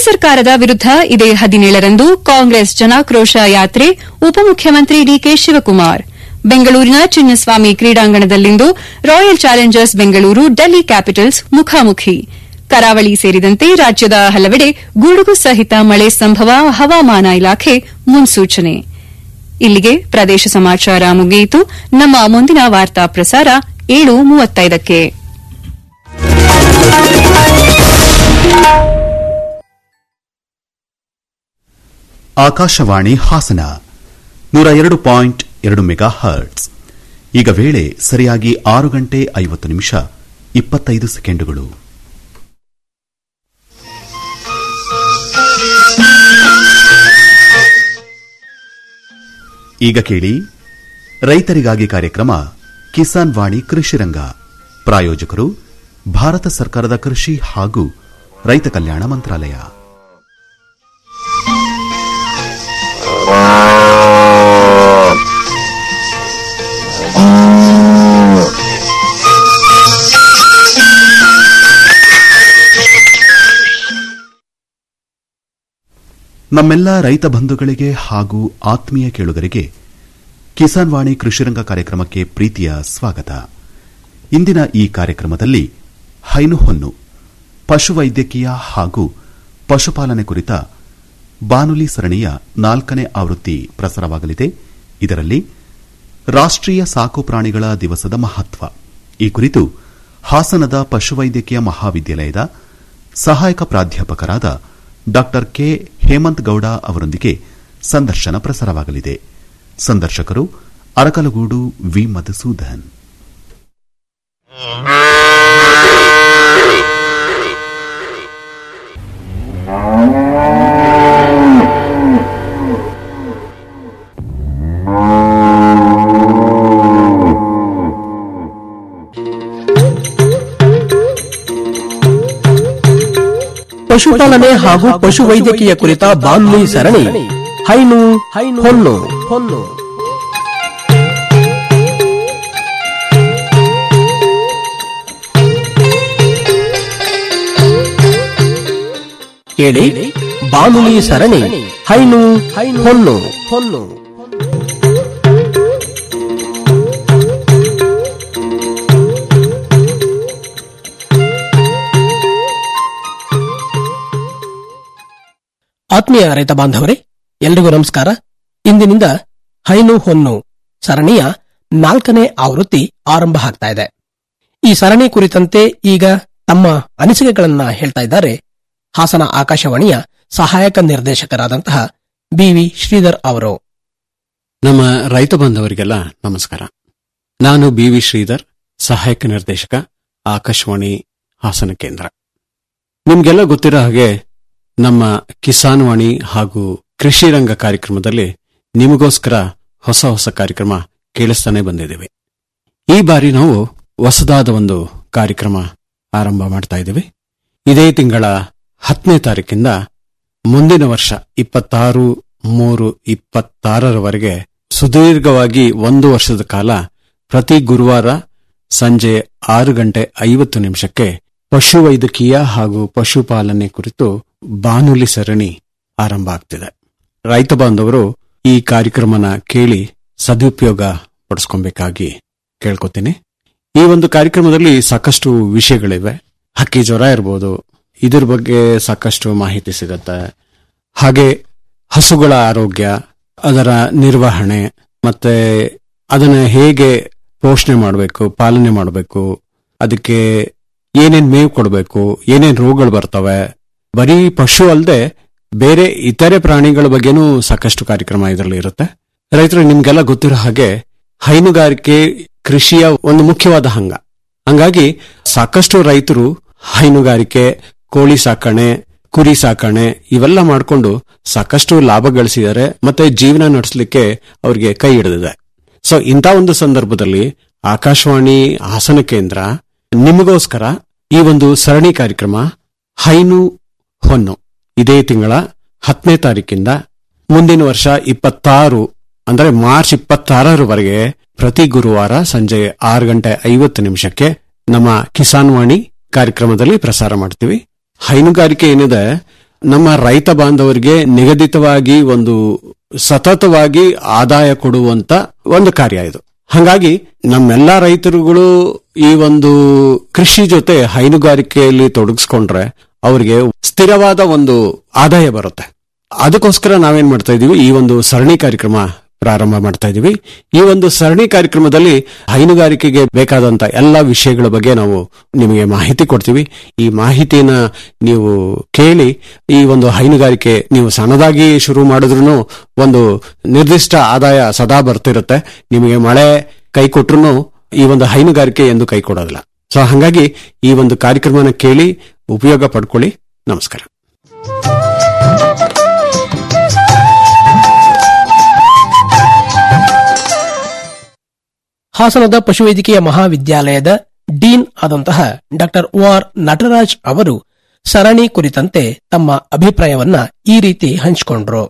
ಸರ್ಕಾರದ ವಿರುದ್ಧ ಇದೇ ಹದಿನೇಳರಂದು ಕಾಂಗ್ರೆಸ್ ಜನಾಕ್ರೋಶ ಯಾತ್ರೆ ಉಪಮುಖ್ಯಮಂತ್ರಿ ಡಿಕೆ ಶಿವಕುಮಾರ್ ಬೆಂಗಳೂರಿನ ಚಿನ್ನಸ್ವಾಮಿ ಕ್ರೀಡಾಂಗಣದಲ್ಲಿಂದು Royal Challengers Bengaluru Delhi Capitals ಮುಖಾಮುಖಿ ಕರಾವಳಿ ಸೇರಿದಂತೆ ರಾಜ್ಯದ ಹಲವೆಡೆ ಗುಡುಗು ಸಹಿತ ಮಳೆ ಸಂಭವ ಹವಾಮಾನ ಇಲಾಖೆ ಮುನ್ಸೂಚನೆ ಇಲ್ಲಿಗೆ ಪ್ರದೇಶ ಸಮಾಚಾರ ಮುಗಿಯಿತು ನಮ್ಮ ಮುಂದಿನ ವಾರ್ತಾ ಪ್ರಸಾರ ಏಳು ಮೂವತ್ತೈದಕ್ಕೆ ಆಕಾಶವಾಣಿ ಹಾಸನ ನೂರ ಎರಡು ಪಾಯಿಂಟ್ ಎರಡು ಮೆಗಾ ಹರ್ಟ್ಸ್ ಈಗ ವೇಳೆ ಸರಿಯಾಗಿ ಆರು ಗಂಟೆ ಐವತ್ತು ನಿಮಿಷ ಇಪ್ಪತ್ತೈದು ಸೆಕೆಂಡುಗಳು ಈಗ ಕೇಳಿ ರೈತರಿಗಾಗಿ ಕಾರ್ಯಕ್ರಮ ಕಿಸಾನ್ ವಾಣಿ ಕೃಷಿರಂಗ ಪ್ರಾಯೋಜಕರು ಭಾರತ ಸರ್ಕಾರದ ಕೃಷಿ ಹಾಗೂ ರೈತ ಕಲ್ಯಾಣ ಮಂತ್ರಾಲಯ ನಮ್ಮೆಲ್ಲ ರೈತ ಬಂಧುಗಳಿಗೆ ಹಾಗೂ ಆತ್ಮೀಯ ಕೇಳುಗರಿಗೆ ಕಿಸಾನ್ ವಾಣಿ ಕೃಷಿರಂಗ ಕಾರ್ಯಕ್ರಮಕ್ಕೆ ಪ್ರೀತಿಯ ಸ್ವಾಗತ ಇಂದಿನ ಈ ಕಾರ್ಯಕ್ರಮದಲ್ಲಿ ಹೈನು ಹೊನ್ನು ಪಶುವೈದ್ಯಕೀಯ ಹಾಗೂ ಪಶುಪಾಲನೆ ಕುರಿತ ಬಾನುಲಿ ಸರಣಿಯ ನಾಲ್ಕನೇ ಆವೃತ್ತಿ ಪ್ರಸಾರವಾಗಲಿದೆ ಇದರಲ್ಲಿ ರಾಷ್ಟೀಯ ಸಾಕು ಪ್ರಾಣಿಗಳ ದಿವಸದ ಮಹತ್ವ ಈ ಕುರಿತು ಹಾಸನದ ಪಶುವೈದ್ಯಕೀಯ ಮಹಾವಿದ್ಯಾಲಯದ ಸಹಾಯಕ ಪ್ರಾಧ್ಯಾಪಕರಾದ ಡಾ ಕೆ ಹೇಮಂತ್ ಗೌಡ ಅವರೊಂದಿಗೆ ಸಂದರ್ಶನ ಪ್ರಸಾರವಾಗಲಿದೆ ಸಂದರ್ಶಕರು ಅರಕಲಗೂಡು ವಿ ಮಧುಸೂದನ್ ಪಶುಪಾಲನೆ ಹಾಗೂ ಪಶುವೈದ್ಯಕೀಯ ಕುರಿತ ಬಾನುಲಿ ಸರಣಿ ಹೈನು ಹೊನ್ನು ಹೊನ್ನು ಕೇಳಿ ಬಾನುಲಿ ಸರಣಿ ಹೈನು ಹೊನ್ನು ಹೊನ್ನು ಆತ್ಮೀಯ ರೈತ ಬಾಂಧವರೇ ಎಲ್ರಿಗೂ ನಮಸ್ಕಾರ ಇಂದಿನಿಂದ ಹೈನು ಹೊನ್ನು ಸರಣಿಯ ನಾಲ್ಕನೇ ಆವೃತ್ತಿ ಆರಂಭ ಆಗ್ತಾ ಇದೆ ಈ ಸರಣಿ ಕುರಿತಂತೆ ಈಗ ತಮ್ಮ ಅನಿಸಿಕೆಗಳನ್ನ ಹೇಳ್ತಾ ಇದ್ದಾರೆ ಹಾಸನ ಆಕಾಶವಾಣಿಯ ಸಹಾಯಕ ನಿರ್ದೇಶಕರಾದಂತಹ ಬಿವಿ ಶ್ರೀಧರ್ ಅವರು ನಮ್ಮ ರೈತ ಬಾಂಧವರಿಗೆಲ್ಲ ನಮಸ್ಕಾರ ನಾನು ಬಿ ವಿ ಶ್ರೀಧರ್ ಸಹಾಯಕ ನಿರ್ದೇಶಕ ಆಕಾಶವಾಣಿ ಹಾಸನ ಕೇಂದ್ರ ನಿಮ್ಗೆಲ್ಲ ಗೊತ್ತಿರೋ ಹಾಗೆ ನಮ್ಮ ಕಿಸಾನ್ ವಾಣಿ ಹಾಗೂ ಕೃಷಿ ರಂಗ ಕಾರ್ಯಕ್ರಮದಲ್ಲಿ ನಿಮಗೋಸ್ಕರ ಹೊಸ ಹೊಸ ಕಾರ್ಯಕ್ರಮ ಕೇಳಿಸ್ತಾನೆ ಬಂದಿದ್ದೇವೆ ಈ ಬಾರಿ ನಾವು ಹೊಸದಾದ ಒಂದು ಕಾರ್ಯಕ್ರಮ ಆರಂಭ ಮಾಡ್ತಾ ಇದ್ದೀವಿ ಇದೇ ತಿಂಗಳ ಹತ್ತನೇ ತಾರೀಕಿಂದ ಮುಂದಿನ ವರ್ಷ ಇಪ್ಪತ್ತಾರು ಮೂರು ಇಪ್ಪತ್ತಾರರವರೆಗೆ ಸುದೀರ್ಘವಾಗಿ ಒಂದು ವರ್ಷದ ಕಾಲ ಪ್ರತಿ ಗುರುವಾರ ಸಂಜೆ ಆರು ಗಂಟೆ ಐವತ್ತು ನಿಮಿಷಕ್ಕೆ ಪಶುವೈದ್ಯಕೀಯ ಹಾಗೂ ಪಶುಪಾಲನೆ ಕುರಿತು ಬಾನುಲಿ ಸರಣಿ ಆರಂಭ ಆಗ್ತಿದೆ ರೈತ ಬಾಂಧವರು ಈ ಕಾರ್ಯಕ್ರಮನ ಕೇಳಿ ಸದುಪಯೋಗ ಪಡಿಸ್ಕೊಬೇಕಾಗಿ ಕೇಳ್ಕೊತೀನಿ ಈ ಒಂದು ಕಾರ್ಯಕ್ರಮದಲ್ಲಿ ಸಾಕಷ್ಟು ವಿಷಯಗಳಿವೆ ಹಕ್ಕಿ ಜ್ವರ ಇರ್ಬೋದು ಇದ್ರ ಬಗ್ಗೆ ಸಾಕಷ್ಟು ಮಾಹಿತಿ ಸಿಗತ್ತೆ ಹಾಗೆ ಹಸುಗಳ ಆರೋಗ್ಯ ಅದರ ನಿರ್ವಹಣೆ ಮತ್ತೆ ಅದನ್ನ ಹೇಗೆ ಪೋಷಣೆ ಮಾಡಬೇಕು ಪಾಲನೆ ಮಾಡಬೇಕು ಅದಕ್ಕೆ ಏನೇನ್ ಮೇವು ಕೊಡಬೇಕು ಏನೇನ್ ರೋಗಗಳು ಬರ್ತವೆ ಬರೀ ಪಶು ಅಲ್ಲದೆ ಬೇರೆ ಇತರೆ ಪ್ರಾಣಿಗಳ ಬಗ್ಗೆನೂ ಸಾಕಷ್ಟು ಕಾರ್ಯಕ್ರಮ ಇದರಲ್ಲಿ ಇರುತ್ತೆ ರೈತರು ನಿಮ್ಗೆಲ್ಲ ಗೊತ್ತಿರೋ ಹಾಗೆ ಹೈನುಗಾರಿಕೆ ಕೃಷಿಯ ಒಂದು ಮುಖ್ಯವಾದ ಅಂಗ ಹಂಗಾಗಿ ಸಾಕಷ್ಟು ರೈತರು ಹೈನುಗಾರಿಕೆ ಕೋಳಿ ಸಾಕಣೆ ಕುರಿ ಸಾಕಣೆ ಇವೆಲ್ಲ ಮಾಡಿಕೊಂಡು ಸಾಕಷ್ಟು ಲಾಭ ಗಳಿಸಿದ್ದಾರೆ ಮತ್ತೆ ಜೀವನ ನಡೆಸಲಿಕ್ಕೆ ಅವರಿಗೆ ಕೈ ಹಿಡಿದಿದೆ ಸೊ ಇಂಥ ಒಂದು ಸಂದರ್ಭದಲ್ಲಿ ಆಕಾಶವಾಣಿ ಹಾಸನ ಕೇಂದ್ರ ನಿಮಗೋಸ್ಕರ ಈ ಒಂದು ಸರಣಿ ಕಾರ್ಯಕ್ರಮ ಹೈನು ಹೊನ್ನು ಇದೇ ತಿಂಗಳ ಹತ್ತನೇ ತಾರೀಕಿಂದ ಮುಂದಿನ ವರ್ಷ ಇಪ್ಪತ್ತಾರು ಅಂದ್ರೆ ಮಾರ್ಚ್ ಇಪ್ಪತ್ತಾರರವರೆಗೆ ಪ್ರತಿ ಗುರುವಾರ ಸಂಜೆ ಆರು ಗಂಟೆ ಐವತ್ತು ನಿಮಿಷಕ್ಕೆ ನಮ್ಮ ಕಿಸಾನ್ ವಾಣಿ ಕಾರ್ಯಕ್ರಮದಲ್ಲಿ ಪ್ರಸಾರ ಮಾಡ್ತೀವಿ ಹೈನುಗಾರಿಕೆ ಏನಿದೆ ನಮ್ಮ ರೈತ ಬಾಂಧವರಿಗೆ ನಿಗದಿತವಾಗಿ ಒಂದು ಸತತವಾಗಿ ಆದಾಯ ಕೊಡುವಂತ ಒಂದು ಕಾರ್ಯ ಇದು ಹಾಗಾಗಿ ನಮ್ಮೆಲ್ಲಾ ರೈತರುಗಳು ಈ ಒಂದು ಕೃಷಿ ಜೊತೆ ಹೈನುಗಾರಿಕೆಯಲ್ಲಿ ತೊಡಗಿಸ್ಕೊಂಡ್ರೆ ಅವರಿಗೆ ಸ್ಥಿರವಾದ ಒಂದು ಆದಾಯ ಬರುತ್ತೆ ಅದಕ್ಕೋಸ್ಕರ ನಾವೇನ್ ಮಾಡ್ತಾ ಇದೀವಿ ಈ ಒಂದು ಸರಣಿ ಕಾರ್ಯಕ್ರಮ ಪ್ರಾರಂಭ ಮಾಡ್ತಾ ಇದೀವಿ ಈ ಒಂದು ಸರಣಿ ಕಾರ್ಯಕ್ರಮದಲ್ಲಿ ಹೈನುಗಾರಿಕೆಗೆ ಬೇಕಾದಂತ ಎಲ್ಲ ವಿಷಯಗಳ ಬಗ್ಗೆ ನಾವು ನಿಮಗೆ ಮಾಹಿತಿ ಕೊಡ್ತೀವಿ ಈ ಮಾಹಿತಿನ ನೀವು ಕೇಳಿ ಈ ಒಂದು ಹೈನುಗಾರಿಕೆ ನೀವು ಸಣ್ಣದಾಗಿ ಶುರು ಮಾಡಿದ್ರು ಒಂದು ನಿರ್ದಿಷ್ಟ ಆದಾಯ ಸದಾ ಬರ್ತಿರುತ್ತೆ ನಿಮಗೆ ಮಳೆ ಕೈ ಕೊಟ್ರು ಈ ಒಂದು ಹೈನುಗಾರಿಕೆ ಎಂದು ಕೈ ಕೊಡೋದಿಲ್ಲ ಸೊ ಹಾಗಾಗಿ ಈ ಒಂದು ಕಾರ್ಯಕ್ರಮನ ಕೇಳಿ ಉಪಯೋಗ ಪಡ್ಕೊಳ್ಳಿ ನಮಸ್ಕಾರ ಹಾಸನದ ಪಶುವೈದ್ಯಕೀಯ ಮಹಾವಿದ್ಯಾಲಯದ ಡೀನ್ ಆದಂತಹ ಡಾಕ್ಟರ್ ಒ ಆರ್ ನಟರಾಜ್ ಅವರು ಸರಣಿ ಕುರಿತಂತೆ ತಮ್ಮ ಅಭಿಪ್ರಾಯವನ್ನ ಈ ರೀತಿ ಹಂಚಿಕೊಂಡ್ರು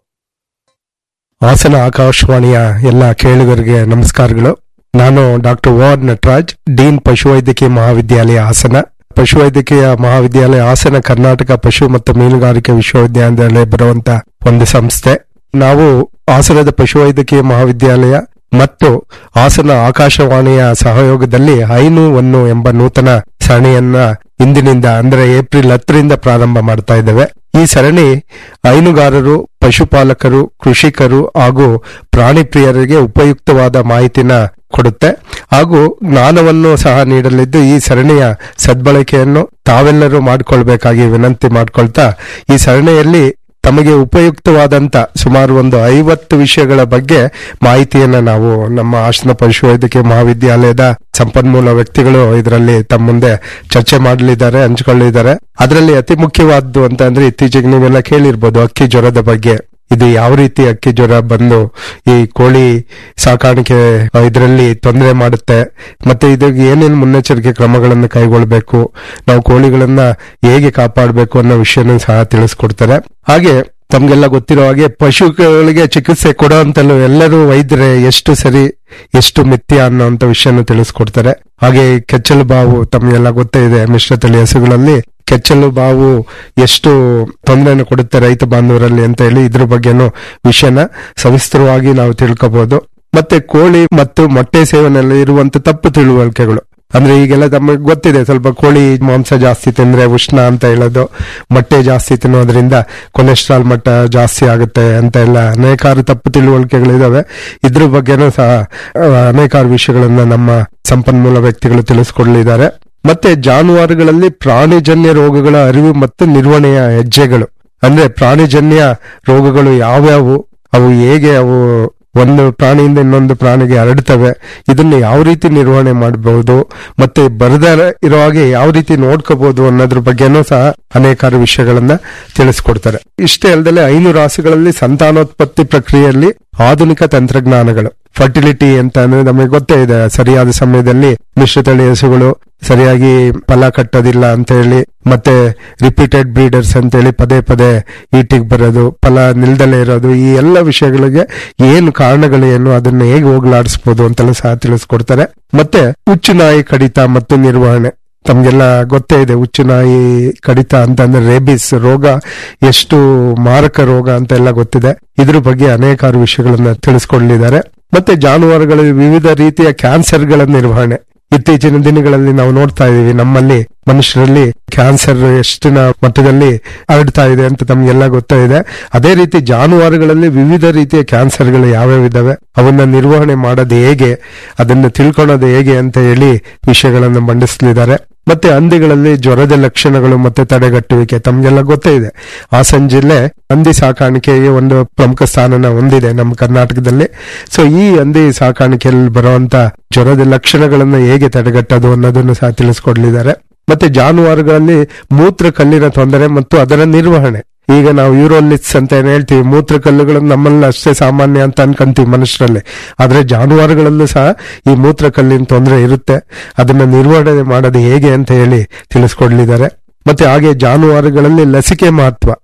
ಹಾಸನ ಆಕಾಶವಾಣಿಯ ಎಲ್ಲ ಕೇಳುಗರಿಗೆ ನಮಸ್ಕಾರಗಳು ನಾನು doctor O R Nataraj dean ಪಶುವೈದ್ಯಕೀಯ ಮಹಾವಿದ್ಯಾಲಯ ಹಾಸನ ಪಶುವೈದ್ಯಕೀಯ ಮಹಾವಿದ್ಯಾಲಯ ಹಾಸನ ಕರ್ನಾಟಕ ಪಶು ಮತ್ತು ಮೀನುಗಾರಿಕೆ ವಿಶ್ವವಿದ್ಯಾಲಯ ಬರುವಂತ ಒಂದು ಸಂಸ್ಥೆ ನಾವು ಹಾಸನದ ಪಶುವೈದ್ಯಕೀಯ ಮಹಾವಿದ್ಯಾಲಯ ಮತ್ತು ಹಾಸನ ಆಕಾಶವಾಣಿಯ ಸಹಯೋಗದಲ್ಲಿ ಹೈನು ಒನ್ನು ಎಂಬ ನೂತನ ಸರಣಿಯನ್ನ ಇಂದಿನಿಂದ ಅಂದ್ರೆ ಏಪ್ರಿಲ್ ಹತ್ತರಿಂದ ಪ್ರಾರಂಭ ಮಾಡ್ತಾ ಇದ್ದೇವೆ ಈ ಸರಣಿ ಹೈನುಗಾರರು ಪಶುಪಾಲಕರು ಕೃಷಿಕರು ಹಾಗೂ ಪ್ರಾಣಿ ಪ್ರಿಯರಿಗೆ ಉಪಯುಕ್ತವಾದ ಮಾಹಿತಿನ ಕೊಡುತ್ತೆ ಹಾಗೂ ಜ್ಞಾನವನ್ನು ಸಹ ನೀಡಲಿದ್ದು ಈ ಸರಣಿಯ ಸದ್ಬಳಕೆಯನ್ನು ತಾವೆಲ್ಲರೂ ಮಾಡಿಕೊಳ್ಬೇಕಾಗಿ ವಿನಂತಿ ಮಾಡ್ಕೊಳ್ತಾ ಈ ಸರಣಿಯಲ್ಲಿ ತಮಗೆ ಉಪಯುಕ್ತವಾದಂತ ಸುಮಾರು ಒಂದು ಐವತ್ತು ವಿಷಯಗಳ ಬಗ್ಗೆ ಮಾಹಿತಿಯನ್ನ ನಾವು ನಮ್ಮ ಹಾಸನ ಪಶುವೈದ್ಯಕೀಯ ಮಹಾವಿದ್ಯಾಲಯದ ಸಂಪನ್ಮೂಲ ವ್ಯಕ್ತಿಗಳು ಇದರಲ್ಲಿ ತಮ್ಮ ಮುಂದೆ ಚರ್ಚೆ ಮಾಡಲಿದ್ದಾರೆ ಹಂಚಿಕೊಳ್ಳಿದ್ದಾರೆ ಅದರಲ್ಲಿ ಅತಿ ಮುಖ್ಯವಾದ್ದು ಅಂತ ಅಂದ್ರೆ ಇತ್ತೀಚೆಗೆ ನೀವೆಲ್ಲ ಕೇಳಿರ್ಬೋದು ಅಕ್ಕಿ ಜ್ವರದ ಬಗ್ಗೆ ಇದು ಯಾವ ರೀತಿ ಅಕ್ಕಿ ಜ್ವರ ಬಂದು ಈ ಕೋಳಿ ಸಾಕಾಣಿಕೆ ಇದರಲ್ಲಿ ತೊಂದರೆ ಮಾಡುತ್ತೆ ಮತ್ತೆ ಇದಕ್ಕೆ ಏನೇನು ಮುನ್ನೆಚ್ಚರಿಕೆ ಕ್ರಮಗಳನ್ನು ಕೈಗೊಳ್ಳಬೇಕು ನಾವು ಕೋಳಿಗಳನ್ನ ಹೇಗೆ ಕಾಪಾಡಬೇಕು ಅನ್ನೋ ವಿಷಯನೂ ಸಹ ತಿಳಿಸ್ಕೊಡ್ತಾರೆ ಹಾಗೆ ತಮ್ಗೆಲ್ಲ ಗೊತ್ತಿರೋ ಹಾಗೆ ಪಶುಗಳಿಗೆ ಚಿಕಿತ್ಸೆ ಕೊಡೋಂತಲೂ ಎಲ್ಲರೂ ವೈದ್ಯರೇ ಎಷ್ಟು ಸರಿ ಎಷ್ಟು ಮಿಥ್ಯ ಅನ್ನೋಂತ ವಿಷಯನ ತಿಳಿಸ್ಕೊಡ್ತಾರೆ ಹಾಗೆ ಕೆಚ್ಚಲು ಬಾವು ತಮಗೆಲ್ಲ ಗೊತ್ತೇ ಇದೆ ಮಿಶ್ರತಳಿ ಹಸುಗಳಲ್ಲಿ ಕೆಚ್ಚಲು ಬಾವು ಎಷ್ಟು ತೊಂದರೆಯನ್ನು ಕೊಡುತ್ತೆ ರೈತ ಬಾಂಧವರಲ್ಲಿ ಅಂತ ಹೇಳಿ ಇದ್ರ ಬಗ್ಗೆನೂ ವಿಷಯನ ಸವಿಸ್ತರವಾಗಿ ನಾವು ತಿಳ್ಕೋಬಹುದು ಮತ್ತೆ ಕೋಳಿ ಮತ್ತು ಮೊಟ್ಟೆ ಸೇವನೆಯಲ್ಲಿ ಇರುವಂತ ತಪ್ಪು ತಿಳುವಳಿಕೆಗಳು ಅಂದ್ರೆ ಈಗೆಲ್ಲ ತಮಗೆ ಗೊತ್ತಿದೆ ಸ್ವಲ್ಪ ಕೋಳಿ ಮಾಂಸ ಜಾಸ್ತಿ ತಿಂದ್ರೆ ಉಷ್ಣ ಅಂತ ಹೇಳೋದು ಮೊಟ್ಟೆ ಜಾಸ್ತಿ ತಿನ್ನೋದ್ರಿಂದ ಕೊಲೆಸ್ಟ್ರಾಲ್ ಮಟ್ಟ ಜಾಸ್ತಿ ಆಗುತ್ತೆ ಅಂತ ಎಲ್ಲ ಅನೇಕಾರು ತಪ್ಪು ತಿಳುವಳಿಕೆಗಳಿದಾವೆ ಇದ್ರ ಬಗ್ಗೆನೂ ಸಹ ಆ, ಅನೇಕಾರು ವಿಷಯಗಳನ್ನ ನಮ್ಮ ಸಂಪನ್ಮೂಲ ವ್ಯಕ್ತಿಗಳು ತಿಳಿಸ್ಕೊಡ್ಲಿದ್ದಾರೆ ಮತ್ತೆ ಜಾನುವಾರುಗಳಲ್ಲಿ ಪ್ರಾಣಿಜನ್ಯ ರೋಗಗಳ ಅರಿವು ಮತ್ತು ನಿರ್ವಹಣೆಯ ಹೆಜ್ಜೆಗಳು ಅಂದ್ರೆ ಪ್ರಾಣಿಜನ್ಯ ರೋಗಗಳು ಯಾವ್ಯಾವು ಅವು ಹೇಗೆ ಅವು ಒಂದು ಪ್ರಾಣಿಯಿಂದ ಇನ್ನೊಂದು ಪ್ರಾಣಿಗೆ ಹರಡ್ತವೆ ಇದನ್ನ ಯಾವ ರೀತಿ ನಿರ್ವಹಣೆ ಮಾಡಬಹುದು ಮತ್ತೆ ಬರದ ಇರೋ ಹಾಗೆ ಯಾವ ರೀತಿ ನೋಡ್ಕೋಬಹುದು ಅನ್ನೋದ್ರ ಬಗ್ಗೆನೂ ಸಹ ಅನೇಕಾರು ವಿಷಯಗಳನ್ನ ತಿಳಿಸ್ಕೊಡ್ತಾರೆ ಇಷ್ಟೇ ಅಲ್ಲದೆ ಐನು ರಾಸುಗಳಲ್ಲಿ ಸಂತಾನೋತ್ಪತ್ತಿ ಪ್ರಕ್ರಿಯೆಯಲ್ಲಿ ಆಧುನಿಕ ತಂತ್ರಜ್ಞಾನಗಳು ಫರ್ಟಿಲಿಟಿ ಅಂತ ಅಂದ್ರೆ ನಮಗೆ ಗೊತ್ತೇ ಇದೆ ಸರಿಯಾದ ಸಮಯದಲ್ಲಿ ಮಿಶ್ರತಳಿ ಹಸುಗಳು ಸರಿಯಾಗಿ ಫಲ ಕಟ್ಟೋದಿಲ್ಲ ಅಂತ ಹೇಳಿ ಮತ್ತೆ ರಿಪೀಟೆಡ್ ಬ್ರೀಡರ್ಸ್ ಅಂತ ಹೇಳಿ ಪದೇ ಪದೇ ಈಟಿಗೆ ಬರೋದು ಫಲ ನಿಲ್ದಲೇ ಇರೋದು ಈ ಎಲ್ಲ ವಿಷಯಗಳಿಗೆ ಏನು ಕಾರಣಗಳು ಏನು ಅದನ್ನ ಹೇಗೆ ಹೋಗ್ಲಾಡಿಸಬಹುದು ಅಂತೆಲ್ಲ ಸಹ ತಿಳಿಸ್ಕೊಡ್ತಾರೆ ಮತ್ತೆ ಹುಚ್ಚು ನಾಯಿ ಕಡಿತ ಮತ್ತು ನಿರ್ವಹಣೆ ತಮ್ಗೆಲ್ಲ ಗೊತ್ತೇ ಇದೆ ಹುಚ್ಚು ನಾಯಿ ಕಡಿತ ಅಂತಂದ್ರೆ ರೇಬಿಸ್ ರೋಗ ಎಷ್ಟು ಮಾರಕ ರೋಗ ಅಂತ ಎಲ್ಲ ಗೊತ್ತಿದೆ ಇದ್ರ ಬಗ್ಗೆ ಅನೇಕಾರು ವಿಷಯಗಳನ್ನ ತಿಳಿಸ್ಕೊಡ್ಲಿದ್ದಾರೆ ಮತ್ತೆ ಜಾನುವಾರುಗಳಲ್ಲಿ ವಿವಿಧ ರೀತಿಯ ಕ್ಯಾನ್ಸರ್ಗಳ ನಿರ್ವಹಣೆ ಇತ್ತೀಚಿನ ದಿನಗಳಲ್ಲಿ ನಾವು ನೋಡ್ತಾ ಇದೀವಿ ನಮ್ಮಲ್ಲಿ ಮನುಷ್ಯರಲ್ಲಿ ಕ್ಯಾನ್ಸರ್ ಎಷ್ಟಿನ ಮಟ್ಟದಲ್ಲಿ ಹರಡ್ತಾ ಇದೆ ಅಂತ ತಮ್ಗೆಲ್ಲ ಗೊತ್ತಾ ಇದೆ ಅದೇ ರೀತಿ ಜಾನುವಾರುಗಳಲ್ಲಿ ವಿವಿಧ ರೀತಿಯ ಕ್ಯಾನ್ಸರ್ಗಳು ಯಾವ್ಯಾವ ಇದಾವೆ ಅವನ್ನ ನಿರ್ವಹಣೆ ಮಾಡೋದು ಹೇಗೆ ಅದನ್ನ ತಿಳ್ಕೊಳ್ಳೋದು ಹೇಗೆ ಅಂತ ಹೇಳಿ ವಿಷಯಗಳನ್ನು ಮಂಡಿಸಲಿದ್ದಾರೆ ಮತ್ತೆ ಹಂದಿಗಳಲ್ಲಿ ಜ್ವರದ ಲಕ್ಷಣಗಳು ಮತ್ತೆ ತಡೆಗಟ್ಟುವಿಕೆ ತಮ್ಗೆಲ್ಲ ಗೊತ್ತೇ ಇದೆ ಹಾಸನ ಜಿಲ್ಲೆ ಹಂದಿ ಸಾಕಾಣಿಕೆಗೆ ಒಂದು ಪ್ರಮುಖ ಸ್ಥಾನನ ಹೊಂದಿದೆ ನಮ್ಮ ಕರ್ನಾಟಕದಲ್ಲಿ ಸೊ ಈ ಹಂದಿ ಸಾಕಾಣಿಕೆಯಲ್ಲಿ ಬರುವಂತ ಜ್ವರದ ಲಕ್ಷಣಗಳನ್ನ ಹೇಗೆ ತಡೆಗಟ್ಟೋದು ಅನ್ನೋದನ್ನು ಸಹ ತಿಳಿಸ್ಕೊಡ್ಲಿದ್ದಾರೆ ಮತ್ತೆ ಜಾನುವಾರುಗಳಲ್ಲಿ ಮೂತ್ರ ಕಲ್ಲಿನ ತೊಂದರೆ ಮತ್ತು ಅದರ ನಿರ್ವಹಣೆ ಈಗ ನಾವು ಯೂರೋಲಿಟ್ಸ್ ಅಂತ ಏನ್ ಹೇಳ್ತೀವಿ ಮೂತ್ರ ಕಲ್ಲುಗಳು ನಮ್ಮಲ್ಲಿ ಅಷ್ಟೇ ಸಾಮಾನ್ಯ ಅಂತ ಅನ್ಕೊಂತೀವಿ ಮನುಷ್ಯರಲ್ಲಿ ಆದ್ರೆ ಜಾನುವಾರುಗಳಲ್ಲೂ ಸಹ ಈ ಮೂತ್ರ ಕಲ್ಲಿನ ತೊಂದರೆ ಇರುತ್ತೆ ಅದನ್ನ ನಿರ್ವಹಣೆ ಮಾಡೋದು ಹೇಗೆ ಅಂತ ಹೇಳಿ ತಿಳಿಸ್ಕೊಡ್ಲಿದ್ದಾರೆ ಮತ್ತೆ ಹಾಗೆ ಜಾನುವಾರುಗಳಲ್ಲಿ ಲಸಿಕೆ ಮಹತ್ವ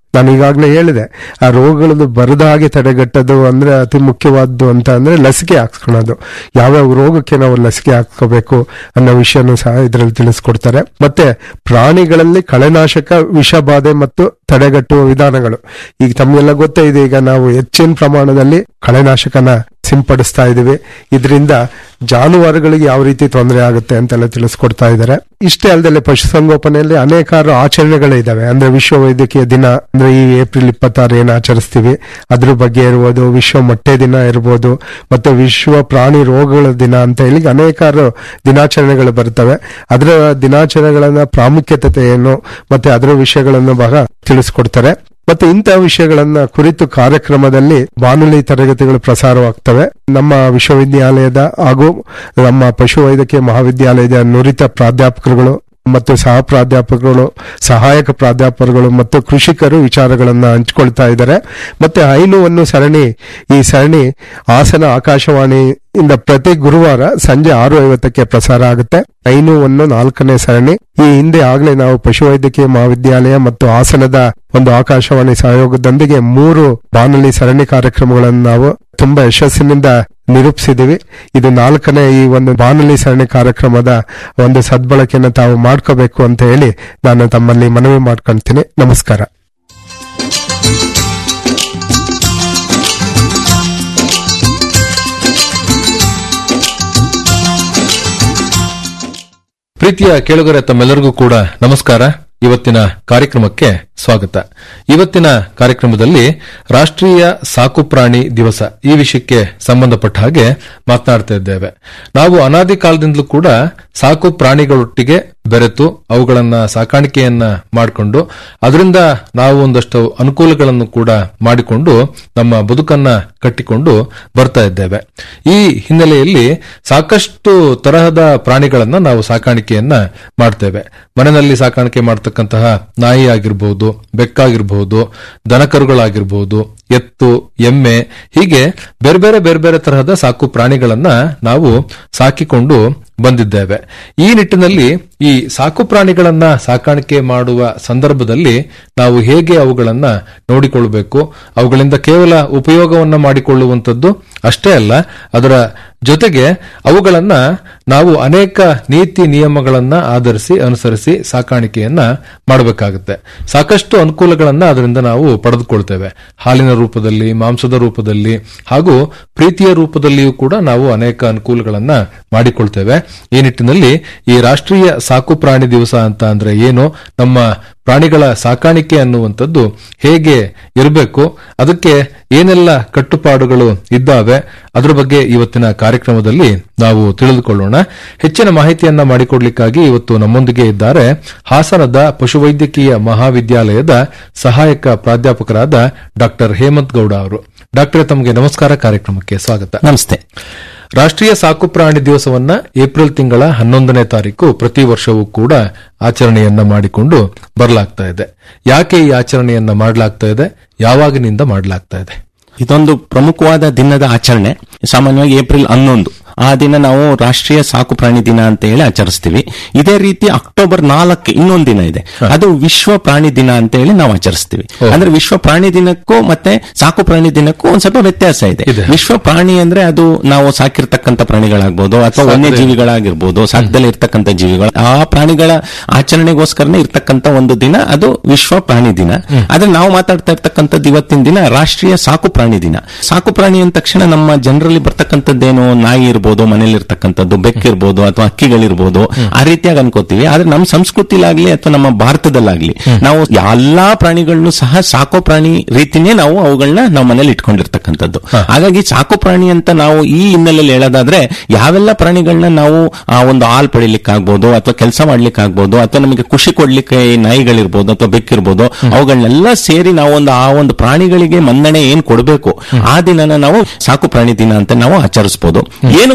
ನಾನು ಈಗಾಗಲೇ ಹೇಳಿದೆ ಆ ರೋಗಗಳದ್ದು ಬರದ ಹಾಗೆ ತಡೆಗಟ್ಟೋದು ಅಂದ್ರೆ ಅತಿ ಮುಖ್ಯವಾದ್ದು ಅಂತ ಅಂದ್ರೆ ಲಸಿಕೆ ಹಾಕ್ಸ್ಕೊಳೋದು ಯಾವ್ಯಾವ ರೋಗಕ್ಕೆ ನಾವು ಲಸಿಕೆ ಹಾಕೋಬೇಕು ಅನ್ನೋ ವಿಷಯನೂ ಸಹ ಇದರಲ್ಲಿ ತಿಳಿಸ್ಕೊಡ್ತಾರೆ ಮತ್ತೆ ಪ್ರಾಣಿಗಳಲ್ಲಿ ಕಳೆನಾಶಕ ವಿಷಬಾಧೆ ಮತ್ತು ತಡೆಗಟ್ಟುವ ವಿಧಾನಗಳು ಈಗ ತಮಗೆಲ್ಲ ಗೊತ್ತೇ ಇದೆ ಈಗ ನಾವು ಹೆಚ್ಚಿನ ಪ್ರಮಾಣದಲ್ಲಿ ಕಳೆನಾಶಕನ ಸಿಂಪಡಿಸ್ತಾ ಇದೀವಿ ಇದರಿಂದ ಜಾನುವಾರುಗಳಿಗೆ ಯಾವ ರೀತಿ ತೊಂದರೆ ಆಗುತ್ತೆ ಅಂತೆಲ್ಲ ತಿಳಿಸ್ಕೊಡ್ತಾ ಇದ್ದಾರೆ ಇಷ್ಟೇ ಅಲ್ಲದೆ ಪಶುಸಂಗೋಪನೆಯಲ್ಲಿ ಅನೇಕಾರು ಆಚರಣೆಗಳಿದಾವೆ ಅಂದ್ರೆ ವಿಶ್ವ ವೈದ್ಯಕೀಯ ದಿನ ಅಂದ್ರೆ ಈ ಏಪ್ರಿಲ್ ಇಪ್ಪತ್ತಾರು ಏನು ಆಚರಿಸ್ತೀವಿ ಅದ್ರ ಬಗ್ಗೆ ಇರ್ಬೋದು ವಿಶ್ವ ಮೊಟ್ಟೆ ದಿನ ಇರ್ಬೋದು ಮತ್ತೆ ವಿಶ್ವ ಪ್ರಾಣಿ ರೋಗಗಳ ದಿನ ಅಂತ ಹೇಳಿ ಅನೇಕಾರು ದಿನಾಚರಣೆಗಳು ಬರ್ತವೆ ಅದರ ದಿನಾಚರಣೆಗಳನ್ನ ಪ್ರಾಮುಖ್ಯತೆ ಏನು ಮತ್ತೆ ಅದರ ವಿಷಯಗಳನ್ನು ಬಹಳ ತಿಳಿಸ್ಕೊಡ್ತಾರೆ ಮತ್ತೆ ಇಂತಹ ವಿಷಯಗಳನ್ನ ಕುರಿತು ಕಾರ್ಯಕ್ರಮದಲ್ಲಿ ಬಾನುಲಿ ತರಗತಿಗಳು ಪ್ರಸಾರವಾಗ್ತವೆ ನಮ್ಮ ವಿಶ್ವವಿದ್ಯಾಲಯದ ಹಾಗೂ ನಮ್ಮ ಪಶುವೈದ್ಯಕೀಯ ಮಹಾವಿದ್ಯಾಲಯದ ನುರಿತ ಪ್ರಾಧ್ಯಾಪಕರುಗಳು ಮತ್ತು ಸಹ ಪ್ರಾಧ್ಯಾಪಕರು ಸಹಾಯಕ ಪ್ರಾಧ್ಯಾಪಕರುಗಳು ಮತ್ತು ಕೃಷಿಕರು ವಿಚಾರಗಳನ್ನ ಹಂಚಿಕೊಳ್ತಾ ಇದ್ದಾರೆ ಮತ್ತೆ ಹೈನುವನ್ನು ಸರಣಿ ಈ ಸರಣಿ ಹಾಸನ ಆಕಾಶವಾಣಿ ಇಂದ ಪ್ರತಿ ಗುರುವಾರ ಸಂಜೆ ಆರು ಐವತ್ತಕ್ಕೆ ಪ್ರಸಾರ ಆಗುತ್ತೆ ಐನುವನ್ನು ನಾಲ್ಕನೇ ಸರಣಿ ಈ ಹಿಂದೆ ಆಗ್ಲೇ ನಾವು ಪಶುವೈದ್ಯಕೀಯ ಮಹಾವಿದ್ಯಾಲಯ ಮತ್ತು ಹಾಸನದ ಒಂದು ಆಕಾಶವಾಣಿ ಸಹಯೋಗದೊಂದಿಗೆ ಮೂರು ಬಾನುಲಿ ಸರಣಿ ಕಾರ್ಯಕ್ರಮಗಳನ್ನು ನಾವು ತುಂಬಾ ಯಶಸ್ಸಿನಿಂದ ನಿರೂಪಿಸಿದೀವಿ ಇದು ನಾಲ್ಕನೇ ಈ ಒಂದು ಬಾನುಲಿ ಸರಣಿ ಕಾರ್ಯಕ್ರಮದ ಒಂದು ಸದ್ಬಳಕೆಯನ್ನು ತಾವು ಮಾಡ್ಕೋಬೇಕು ಅಂತ ಹೇಳಿ ನಾನು ತಮ್ಮಲ್ಲಿ ಮನವಿ ಮಾಡ್ಕೊಳ್ತೀನಿ ನಮಸ್ಕಾರ ಪ್ರೀತಿಯ ಕೇಳುಗರೆ ತಮ್ಮೆಲ್ಲರಿಗೂ ಕೂಡ ನಮಸ್ಕಾರ ಇವತ್ತಿನ ಕಾರ್ಯಕ್ರಮಕ್ಕೆ ಸ್ವಾಗತ ಇವತ್ತಿನ ಕಾರ್ಯಕ್ರಮದಲ್ಲಿ ರಾಷ್ಟ್ರೀಯ ಸಾಕು ಪ್ರಾಣಿ ದಿವಸ ಈ ವಿಷಯಕ್ಕೆ ಸಂಬಂಧಪಟ್ಟ ಹಾಗೆ ಮಾತನಾಡ್ತಾ ಇದ್ದೇವೆ ನಾವು ಅನಾದಿ ಕಾಲದಿಂದಲೂ ಕೂಡ ಸಾಕು ಪ್ರಾಣಿಗಳೊಟ್ಟಿಗೆ ಬೆರೆತು ಅವುಗಳನ್ನ ಸಾಕಾಣಿಕೆಯನ್ನ ಮಾಡಿಕೊಂಡು ಅದರಿಂದ ನಾವು ಒಂದಷ್ಟು ಅನುಕೂಲಗಳನ್ನು ಕೂಡ ಮಾಡಿಕೊಂಡು ನಮ್ಮ ಬದುಕನ್ನ ಕಟ್ಟಿಕೊಂಡು ಬರ್ತಾ ಇದ್ದೇವೆ ಈ ಹಿನ್ನೆಲೆಯಲ್ಲಿ ಸಾಕಷ್ಟು ತರಹದ ಪ್ರಾಣಿಗಳನ್ನ ನಾವು ಸಾಕಾಣಿಕೆಯನ್ನ ಮಾಡ್ತೇವೆ ಮನೆಯಲ್ಲಿ ಸಾಕಾಣಿಕೆ ಮಾಡತಕ್ಕಂತಹ ನಾಯಿ ಆಗಿರ್ಬೋದು ಬೆಕ್ಕಾಗಿರ್ಬಹುದು ದನಕರುಗಳಾಗಿರ್ಬಹುದು ಎತ್ತು ಎಮ್ಮೆ ಹೀಗೆ ಬೇರೆ ಬೇರೆ ಬೇರೆ ಬೇರೆ ತರಹದ ಸಾಕು ಪ್ರಾಣಿಗಳನ್ನ ನಾವು ಸಾಕಿಕೊಂಡು ಬಂದಿದ್ದೇವೆ ಈ ನಿಟ್ಟಿನಲ್ಲಿ ಈ ಸಾಕು ಪ್ರಾಣಿಗಳನ್ನ ಸಾಕಾಣಿಕೆ ಮಾಡುವ ಸಂದರ್ಭದಲ್ಲಿ ನಾವು ಹೇಗೆ ಅವುಗಳನ್ನ ನೋಡಿಕೊಳ್ಳಬೇಕು ಅವುಗಳಿಂದ ಕೇವಲ ಉಪಯೋಗವನ್ನ ಮಾಡಿಕೊಳ್ಳುವಂಥದ್ದು ಅಷ್ಟೇ ಅಲ್ಲ ಅದರ ಜೊತೆಗೆ ಅವುಗಳನ್ನ ನಾವು ಅನೇಕ ನೀತಿ ನಿಯಮಗಳನ್ನ ಆಧರಿಸಿ ಅನುಸರಿಸಿ ಸಾಕಾಣಿಕೆಯನ್ನ ಮಾಡಬೇಕಾಗುತ್ತೆ ಸಾಕಷ್ಟು ಅನುಕೂಲಗಳನ್ನ ಅದರಿಂದ ನಾವು ಪಡೆದುಕೊಳ್ತೇವೆ ಹಾಲಿನ ರೂಪದಲ್ಲಿ ಮಾಂಸದ ರೂಪದಲ್ಲಿ ಹಾಗೂ ಪ್ರೀತಿಯ ರೂಪದಲ್ಲಿಯೂ ಕೂಡ ನಾವು ಅನೇಕ ಅನುಕೂಲಗಳನ್ನ ಮಾಡಿಕೊಳ್ತೇವೆ ಈ ನಿಟ್ಟಿನಲ್ಲಿ ಈ ರಾಷ್ಟ್ರೀಯ ಸಾಕು ಪ್ರಾಣಿ ದಿವಸ ಅಂತ ಅಂದ್ರೆ ಏನು ನಮ್ಮ ಪ್ರಾಣಿಗಳ ಸಾಕಾಣಿಕೆ ಅನ್ನುವಂಥದ್ದು ಹೇಗೆ ಇರಬೇಕು ಅದಕ್ಕೆ ಏನೆಲ್ಲ ಕಟ್ಟುಪಾಡುಗಳು ಇದ್ದಾವೆ ಅದರ ಬಗ್ಗೆ ಇವತ್ತಿನ ಕಾರ್ಯಕ್ರಮದಲ್ಲಿ ನಾವು ತಿಳಿದುಕೊಳ್ಳೋಣ ಹೆಚ್ಚಿನ ಮಾಹಿತಿಯನ್ನ ಮಾಡಿಕೊಡ್ಲಿಕ್ಕಾಗಿ ಇವತ್ತು ನಮ್ಮೊಂದಿಗೆ ಇದ್ದಾರೆ ಹಾಸನದ ಪಶುವೈದ್ಯಕೀಯ ಮಹಾವಿದ್ಯಾಲಯದ ಸಹಾಯಕ ಪ್ರಾಧ್ಯಾಪಕರಾದ ಡಾಕ್ಟರ್ ಹೇಮಂತ್ ಗೌಡ ಅವರು ಡಾಕ್ಟರ್ ತಮಗೆ ನಮಸ್ಕಾರ ಕಾರ್ಯಕ್ರಮಕ್ಕೆ ಸ್ವಾಗತ ನಮಸ್ತೆ ರಾಷ್ಟ್ರೀಯ ಸಾಕು ಪ್ರಾಣಿ ದಿವಸವನ್ನ ಏಪ್ರಿಲ್ ತಿಂಗಳ ಹನ್ನೊಂದನೇ ತಾರೀಕು ಪ್ರತಿ ವರ್ಷವೂ ಕೂಡ ಆಚರಣೆಯನ್ನ ಮಾಡಿಕೊಂಡು ಬರಲಾಗ್ತಾ ಇದೆ ಯಾಕೆ ಈ ಆಚರಣೆಯನ್ನ ಮಾಡಲಾಗ್ತಾ ಇದೆ ಯಾವಾಗಿನಿಂದ ಮಾಡಲಾಗ್ತಾ ಇದೆ ಇದೊಂದು ಪ್ರಮುಖವಾದ ದಿನದ ಆಚರಣೆ ಸಾಮಾನ್ಯವಾಗಿ ಏಪ್ರಿಲ್ ಹನ್ನೊಂದು ಆ ದಿನ ನಾವು ರಾಷ್ಟ್ರೀಯ ಸಾಕು ಪ್ರಾಣಿ ದಿನ ಅಂತ ಹೇಳಿ ಆಚರಿಸ್ತೀವಿ ಇದೇ ರೀತಿ ಅಕ್ಟೋಬರ್ ನಾಲ್ಕು ಇನ್ನೊಂದು ದಿನ ಇದೆ ಅದು ವಿಶ್ವ ಪ್ರಾಣಿ ದಿನ ಅಂತ ಹೇಳಿ ನಾವು ಆಚರಿಸ್ತೀವಿ ಅಂದ್ರೆ ವಿಶ್ವ ಪ್ರಾಣಿ ದಿನಕ್ಕೂ ಮತ್ತೆ ಸಾಕು ಪ್ರಾಣಿ ದಿನಕ್ಕೂ ಒಂದ್ ಸ್ವಲ್ಪ ವ್ಯತ್ಯಾಸ ಇದೆ ಇದೆ. ವಿಶ್ವ ಪ್ರಾಣಿ ಅಂದ್ರೆ ಅದು ನಾವು ಸಾಕಿರ್ತಕ್ಕಂಥ ಪ್ರಾಣಿಗಳಾಗ್ಬೋದು ಅಥವಾ ವನ್ಯಜೀವಿಗಳಾಗಿರ್ಬೋದು ಸಾಕದಲ್ಲಿ ಇರ್ತಕ್ಕಂಥ ಜೀವಿಗಳು ಆ ಪ್ರಾಣಿಗಳ ಆಚರಣೆಗೋಸ್ಕರನೇ ಇರ್ತಕ್ಕಂಥ ಒಂದು ದಿನ ಅದು ವಿಶ್ವ ಪ್ರಾಣಿ ದಿನ ಆದ್ರೆ ನಾವು ಮಾತಾಡ್ತಾ ಇರ್ತಕ್ಕಂಥದ್ದು ಇವತ್ತಿನ ದಿನ ರಾಷ್ಟ್ರೀಯ ಸಾಕು ಪ್ರಾಣಿ ದಿನ ಸಾಕು ಪ್ರಾಣಿ ಅಂದ ತಕ್ಷಣ ನಮ್ಮ ಜನರಲ್ಲಿ ಬರ್ತಕ್ಕಂಥದ್ದೇನು ನಾಯಿ ಇರ್ಬೋದು ಮನೇಲಿ ಇರ್ತಕ್ಕಂಥದ್ದು ಬೆಕ್ಕಿರ್ಬೋದು ಅಥವಾ ಅಕ್ಕಿಗಳಿರ್ಬೋದು ಆ ರೀತಿಯಾಗಿ ಅನ್ಕೋತೀವಿ ಆದ್ರೆ ನಮ್ಮ ಸಂಸ್ಕೃತಿಲಾಗ್ಲಿ ಅಥವಾ ನಮ್ಮ ಭಾರತದಲ್ಲಾಗ್ಲಿ ನಾವು ಎಲ್ಲಾ ಪ್ರಾಣಿಗಳನ್ನು ಸಹ ಸಾಕೋ ಪ್ರಾಣಿ ರೀತಿನೇ ನಾವು ಅವುಗಳನ್ನ ನಾವು ಮನೇಲಿ ಇಟ್ಕೊಂಡಿರ್ತಕ್ಕಂಥದ್ದು ಹಾಗಾಗಿ ಸಾಕು ಪ್ರಾಣಿ ಅಂತ ನಾವು ಈ ಹಿನ್ನೆಲೆಯಲ್ಲಿ ಹೇಳೋದಾದ್ರೆ ಯಾವೆಲ್ಲ ಪ್ರಾಣಿಗಳನ್ನ ನಾವು ಆ ಒಂದು ಹಾಲ್ ಪಡಿಲಿಕ್ಕಾಗ್ಬೋದು ಅಥವಾ ಕೆಲಸ ಮಾಡ್ಲಿಕ್ಕಾಗ್ಬೋದು ಅಥವಾ ನಮಗೆ ಖುಷಿ ಕೊಡ್ಲಿಕ್ಕೆ ಈ ನಾಯಿಗಳಿರ್ಬೋದು ಅಥವಾ ಬೆಕ್ಕಿರ್ಬೋದು ಅವುಗಳನ್ನೆಲ್ಲ ಸೇರಿ ನಾವು ಒಂದು ಆ ಒಂದು ಪ್ರಾಣಿಗಳಿಗೆ ಮನ್ನಣೆ ಏನ್ ಕೊಡಬೇಕು ಆ ದಿನನ ನಾವು ಸಾಕು ಪ್ರಾಣಿ ದಿನ ಅಂತ ನಾವು ಆಚರಿಸಬಹುದು ಏನಕ್ಕೆ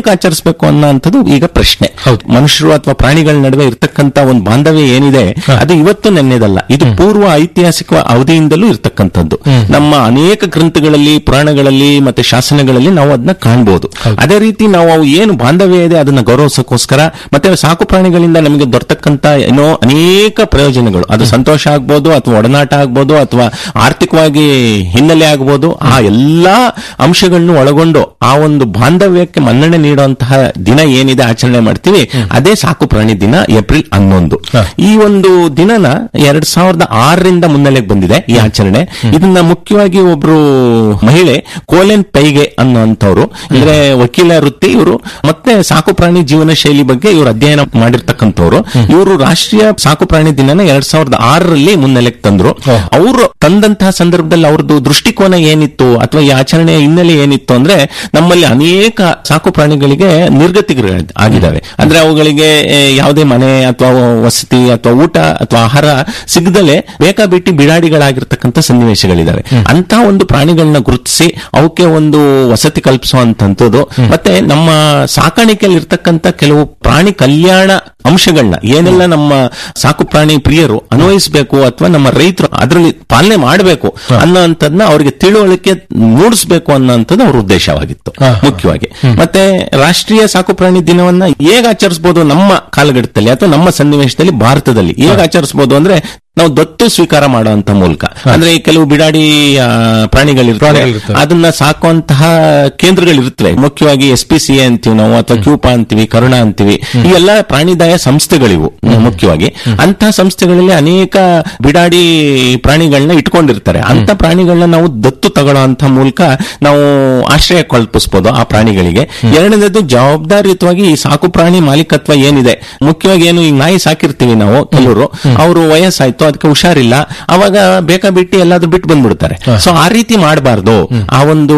ಏನಕ್ಕೆ ಆಚರಿಸಬೇಕು ಅನ್ನೋಂಥದ್ದು ಈಗ ಪ್ರಶ್ನೆ ಮನುಷ್ಯರು ಅಥವಾ ಪ್ರಾಣಿಗಳ ನಡುವೆ ಇರ್ತಕ್ಕಂತ ಒಂದು ಬಾಂಧವ್ಯ ಏನಿದೆ ಅದು ಇವತ್ತು ನೆನ್ನೆದಲ್ಲ ಇದು ಪೂರ್ವ ಐತಿಹಾಸಿಕ ಅವಧಿಯಿಂದಲೂ ಇರ್ತಕ್ಕಂಥದ್ದು ನಮ್ಮ ಅನೇಕ ಗ್ರಂಥಗಳಲ್ಲಿ ಪುರಾಣಗಳಲ್ಲಿ ಮತ್ತೆ ಶಾಸನಗಳಲ್ಲಿ ನಾವು ಅದನ್ನ ಕಾಣಬಹುದು ಅದೇ ರೀತಿ ನಾವು ಅವು ಏನು ಬಾಂಧವ್ಯ ಇದೆ ಅದನ್ನ ಗೌರವಿಸೋಕ್ಕೋಸ್ಕರ ಮತ್ತೆ ಸಾಕು ಪ್ರಾಣಿಗಳಿಂದ ನಮಗೆ ದೊರತಕ್ಕಂತ ಏನೋ ಅನೇಕ ಪ್ರಯೋಜನಗಳು ಅದು ಸಂತೋಷ ಆಗ್ಬೋದು ಅಥವಾ ಒಡನಾಟ ಆಗ್ಬೋದು ಅಥವಾ ಆರ್ಥಿಕವಾಗಿ ಹಿನ್ನೆಲೆ ಆಗ್ಬೋದು ಆ ಎಲ್ಲಾ ಅಂಶಗಳನ್ನು ಒಳಗೊಂಡು ಆ ಒಂದು ಬಾಂಧವ್ಯಕ್ಕೆ ಮನ್ನಣೆ ನೀಡುವಂತಹ ದಿನ ಏನಿದೆ ಆಚರಣೆ ಮಾಡ್ತೀವಿ ಅದೇ ಸಾಕು ಪ್ರಾಣಿ ದಿನ ಏಪ್ರಿಲ್ ಹನ್ನೊಂದು ಈ ಒಂದು ದಿನನ ಎರಡ್ ಸಾವಿರದ ಆರರಿಂದ ಮುನ್ನೆಲೆಗೆ ಬಂದಿದೆ ಈ ಆಚರಣೆ ಇದನ್ನ ಮುಖ್ಯವಾಗಿ ಒಬ್ರು ಮಹಿಳೆ ಕೋಲೆನ್ ಪೈಗೆ ಅನ್ನುವಂಥವ್ರು ಅಂದ್ರೆ ವಕೀಲ ವೃತ್ತಿ ಇವರು ಮತ್ತೆ ಸಾಕು ಪ್ರಾಣಿ ಜೀವನ ಶೈಲಿ ಬಗ್ಗೆ ಇವರು ಅಧ್ಯಯನ ಮಾಡಿರ್ತಕ್ಕಂಥವ್ರು ಇವರು ರಾಷ್ಟ್ರೀಯ ಸಾಕು ಪ್ರಾಣಿ ದಿನನ ಎರಡ್ ಸಾವಿರದ ಆರರಲ್ಲಿ ಮುನ್ನೆಲೆಗೆ ತಂದ್ರು ಅವರು ತಂದಂತಹ ಸಂದರ್ಭದಲ್ಲಿ ಅವ್ರದ್ದು ದೃಷ್ಟಿಕೋನ ಏನಿತ್ತು ಅಥವಾ ಈ ಆಚರಣೆಯ ಹಿನ್ನೆಲೆ ಏನಿತ್ತು ಅಂದ್ರೆ ನಮ್ಮಲ್ಲಿ ಅನೇಕ ಸಾಕು ಪ್ರಾಣಿಗಳಿಗೆ ನಿರ್ಗತಿಗಳು ಆಗಿದ್ದಾವೆ ಅಂದ್ರೆ ಅವುಗಳಿಗೆ ಏ, ಯಾವುದೇ ಮನೆ ಅಥವಾ ವಸತಿ ಅಥವಾ ಊಟ ಅಥವಾ ಆಹಾರ ಸಿಗದಲೆ ಬೇಕಾಬಿಟ್ಟಿ ಬಿಡಾಡಿಗಳಾಗಿರ್ತಕ್ಕಂಥ ಸನ್ನಿವೇಶಗಳಿದಾವೆ ಅಂತ ಒಂದು ಪ್ರಾಣಿಗಳನ್ನ ಗುರುತಿಸಿ ಅವಕ್ಕೆ ಒಂದು ವಸತಿ ಕಲ್ಪಿಸುವಂತದ್ದು ಮತ್ತೆ ನಮ್ಮ ಸಾಕಾಣಿಕೆಯಲ್ಲಿ ಇರ್ತಕ್ಕಂಥ ಕೆಲವು ಪ್ರಾಣಿ ಕಲ್ಯಾಣ ಅಂಶಗಳನ್ನ ಏನೆಲ್ಲ ನಮ್ಮ ಸಾಕು ಪ್ರಾಣಿ ಪ್ರಿಯರು ಅನ್ವಯಿಸಬೇಕು ಅಥವಾ ನಮ್ಮ ರೈತರು ಅದರಲ್ಲಿ ಪಾಲನೆ ಮಾಡಬೇಕು ಅನ್ನೋಂಥದ್ನ ಅವರಿಗೆ ತಿಳುವಳಿಕೆ ಮೂಡಿಸಬೇಕು ಅನ್ನೋಂಥದ್ದು ಅವ್ರ ಉದ್ದೇಶವಾಗಿತ್ತು ಮುಖ್ಯವಾಗಿ ಮತ್ತೆ ರಾಷ್ಟ್ರೀಯ ಸಾಕು ಪ್ರಾಣಿ ದಿನವನ್ನ ಹೇಗೆ ಆಚರಿಸಬಹುದು ನಮ್ಮ ಕಾಲಘಟ್ಟದಲ್ಲಿ ಅಥವಾ ನಮ್ಮ ಸನ್ನಿವೇಶದಲ್ಲಿ ಭಾರತದಲ್ಲಿ ಹೇಗೆ ಆಚರಿಸಬಹುದು ಅಂದ್ರೆ ನಾವು ದತ್ತು ಸ್ವೀಕಾರ ಮಾಡುವಂತ ಮೂಲಕ ಅಂದ್ರೆ ಈ ಕೆಲವು ಬಿಡಾಡಿ ಆ, ಪ್ರಾಣಿಗಳಿರ್ತವೆ ಪ್ರಾಣಿಗಳಿರ್ತವೆ. ಅದನ್ನ ಸಾಕುವಂತಹ ಕೇಂದ್ರಗಳಿರುತ್ತವೆ ಮುಖ್ಯವಾಗಿ ಎಸ್ ಪಿ ಸಿ ಅಂತೀವಿ ನಾವು ಅಥವಾ ಕ್ಯೂಪಾ ಅಂತೀವಿ ಕರುಣ ಅಂತೀವಿ ಈ ಎಲ್ಲ ಪ್ರಾಣಿದಾಯ ಸಂಸ್ಥೆಗಳಿವು ಮುಖ್ಯವಾಗಿ ಅಂತ ಸಂಸ್ಥೆಗಳಲ್ಲಿ ಅನೇಕ ಬಿಡಾಡಿ ಪ್ರಾಣಿಗಳನ್ನ ಇಟ್ಕೊಂಡಿರ್ತಾರೆ ಅಂತ ಪ್ರಾಣಿಗಳನ್ನ ನಾವು ದತ್ತು ತಗೊಳ್ಳುವಂತ ಮೂಲಕ ನಾವು ಆಶ್ರಯ ಕಲ್ಪಿಸಬಹುದು ಆ ಪ್ರಾಣಿಗಳಿಗೆ ಎರಡನೇದು ಜವಾಬ್ದಾರಿಯುತವಾಗಿ ಈ ಸಾಕು ಪ್ರಾಣಿ ಮಾಲೀಕತ್ವ ಏನಿದೆ ಮುಖ್ಯವಾಗಿ ಏನು ಈಗ ನಾಯಿ ಸಾಕಿರ್ತೀವಿ ನಾವು ಕೆಲವರು ಅವರು ವಯಸ್ಸಾಯ್ತು ಅದಕ್ಕೆ ಹುಷಾರಿಲ್ಲ ಅವಾಗ ಬೇಕಾ ಬಿಟ್ಟು ಎಲ್ಲಾದ್ರೂ ಬಿಟ್ಟು ಬಂದ್ಬಿಡ್ತಾರೆ ಸೊ ಆ ರೀತಿ ಮಾಡಬಾರ್ದು ಆ ಒಂದು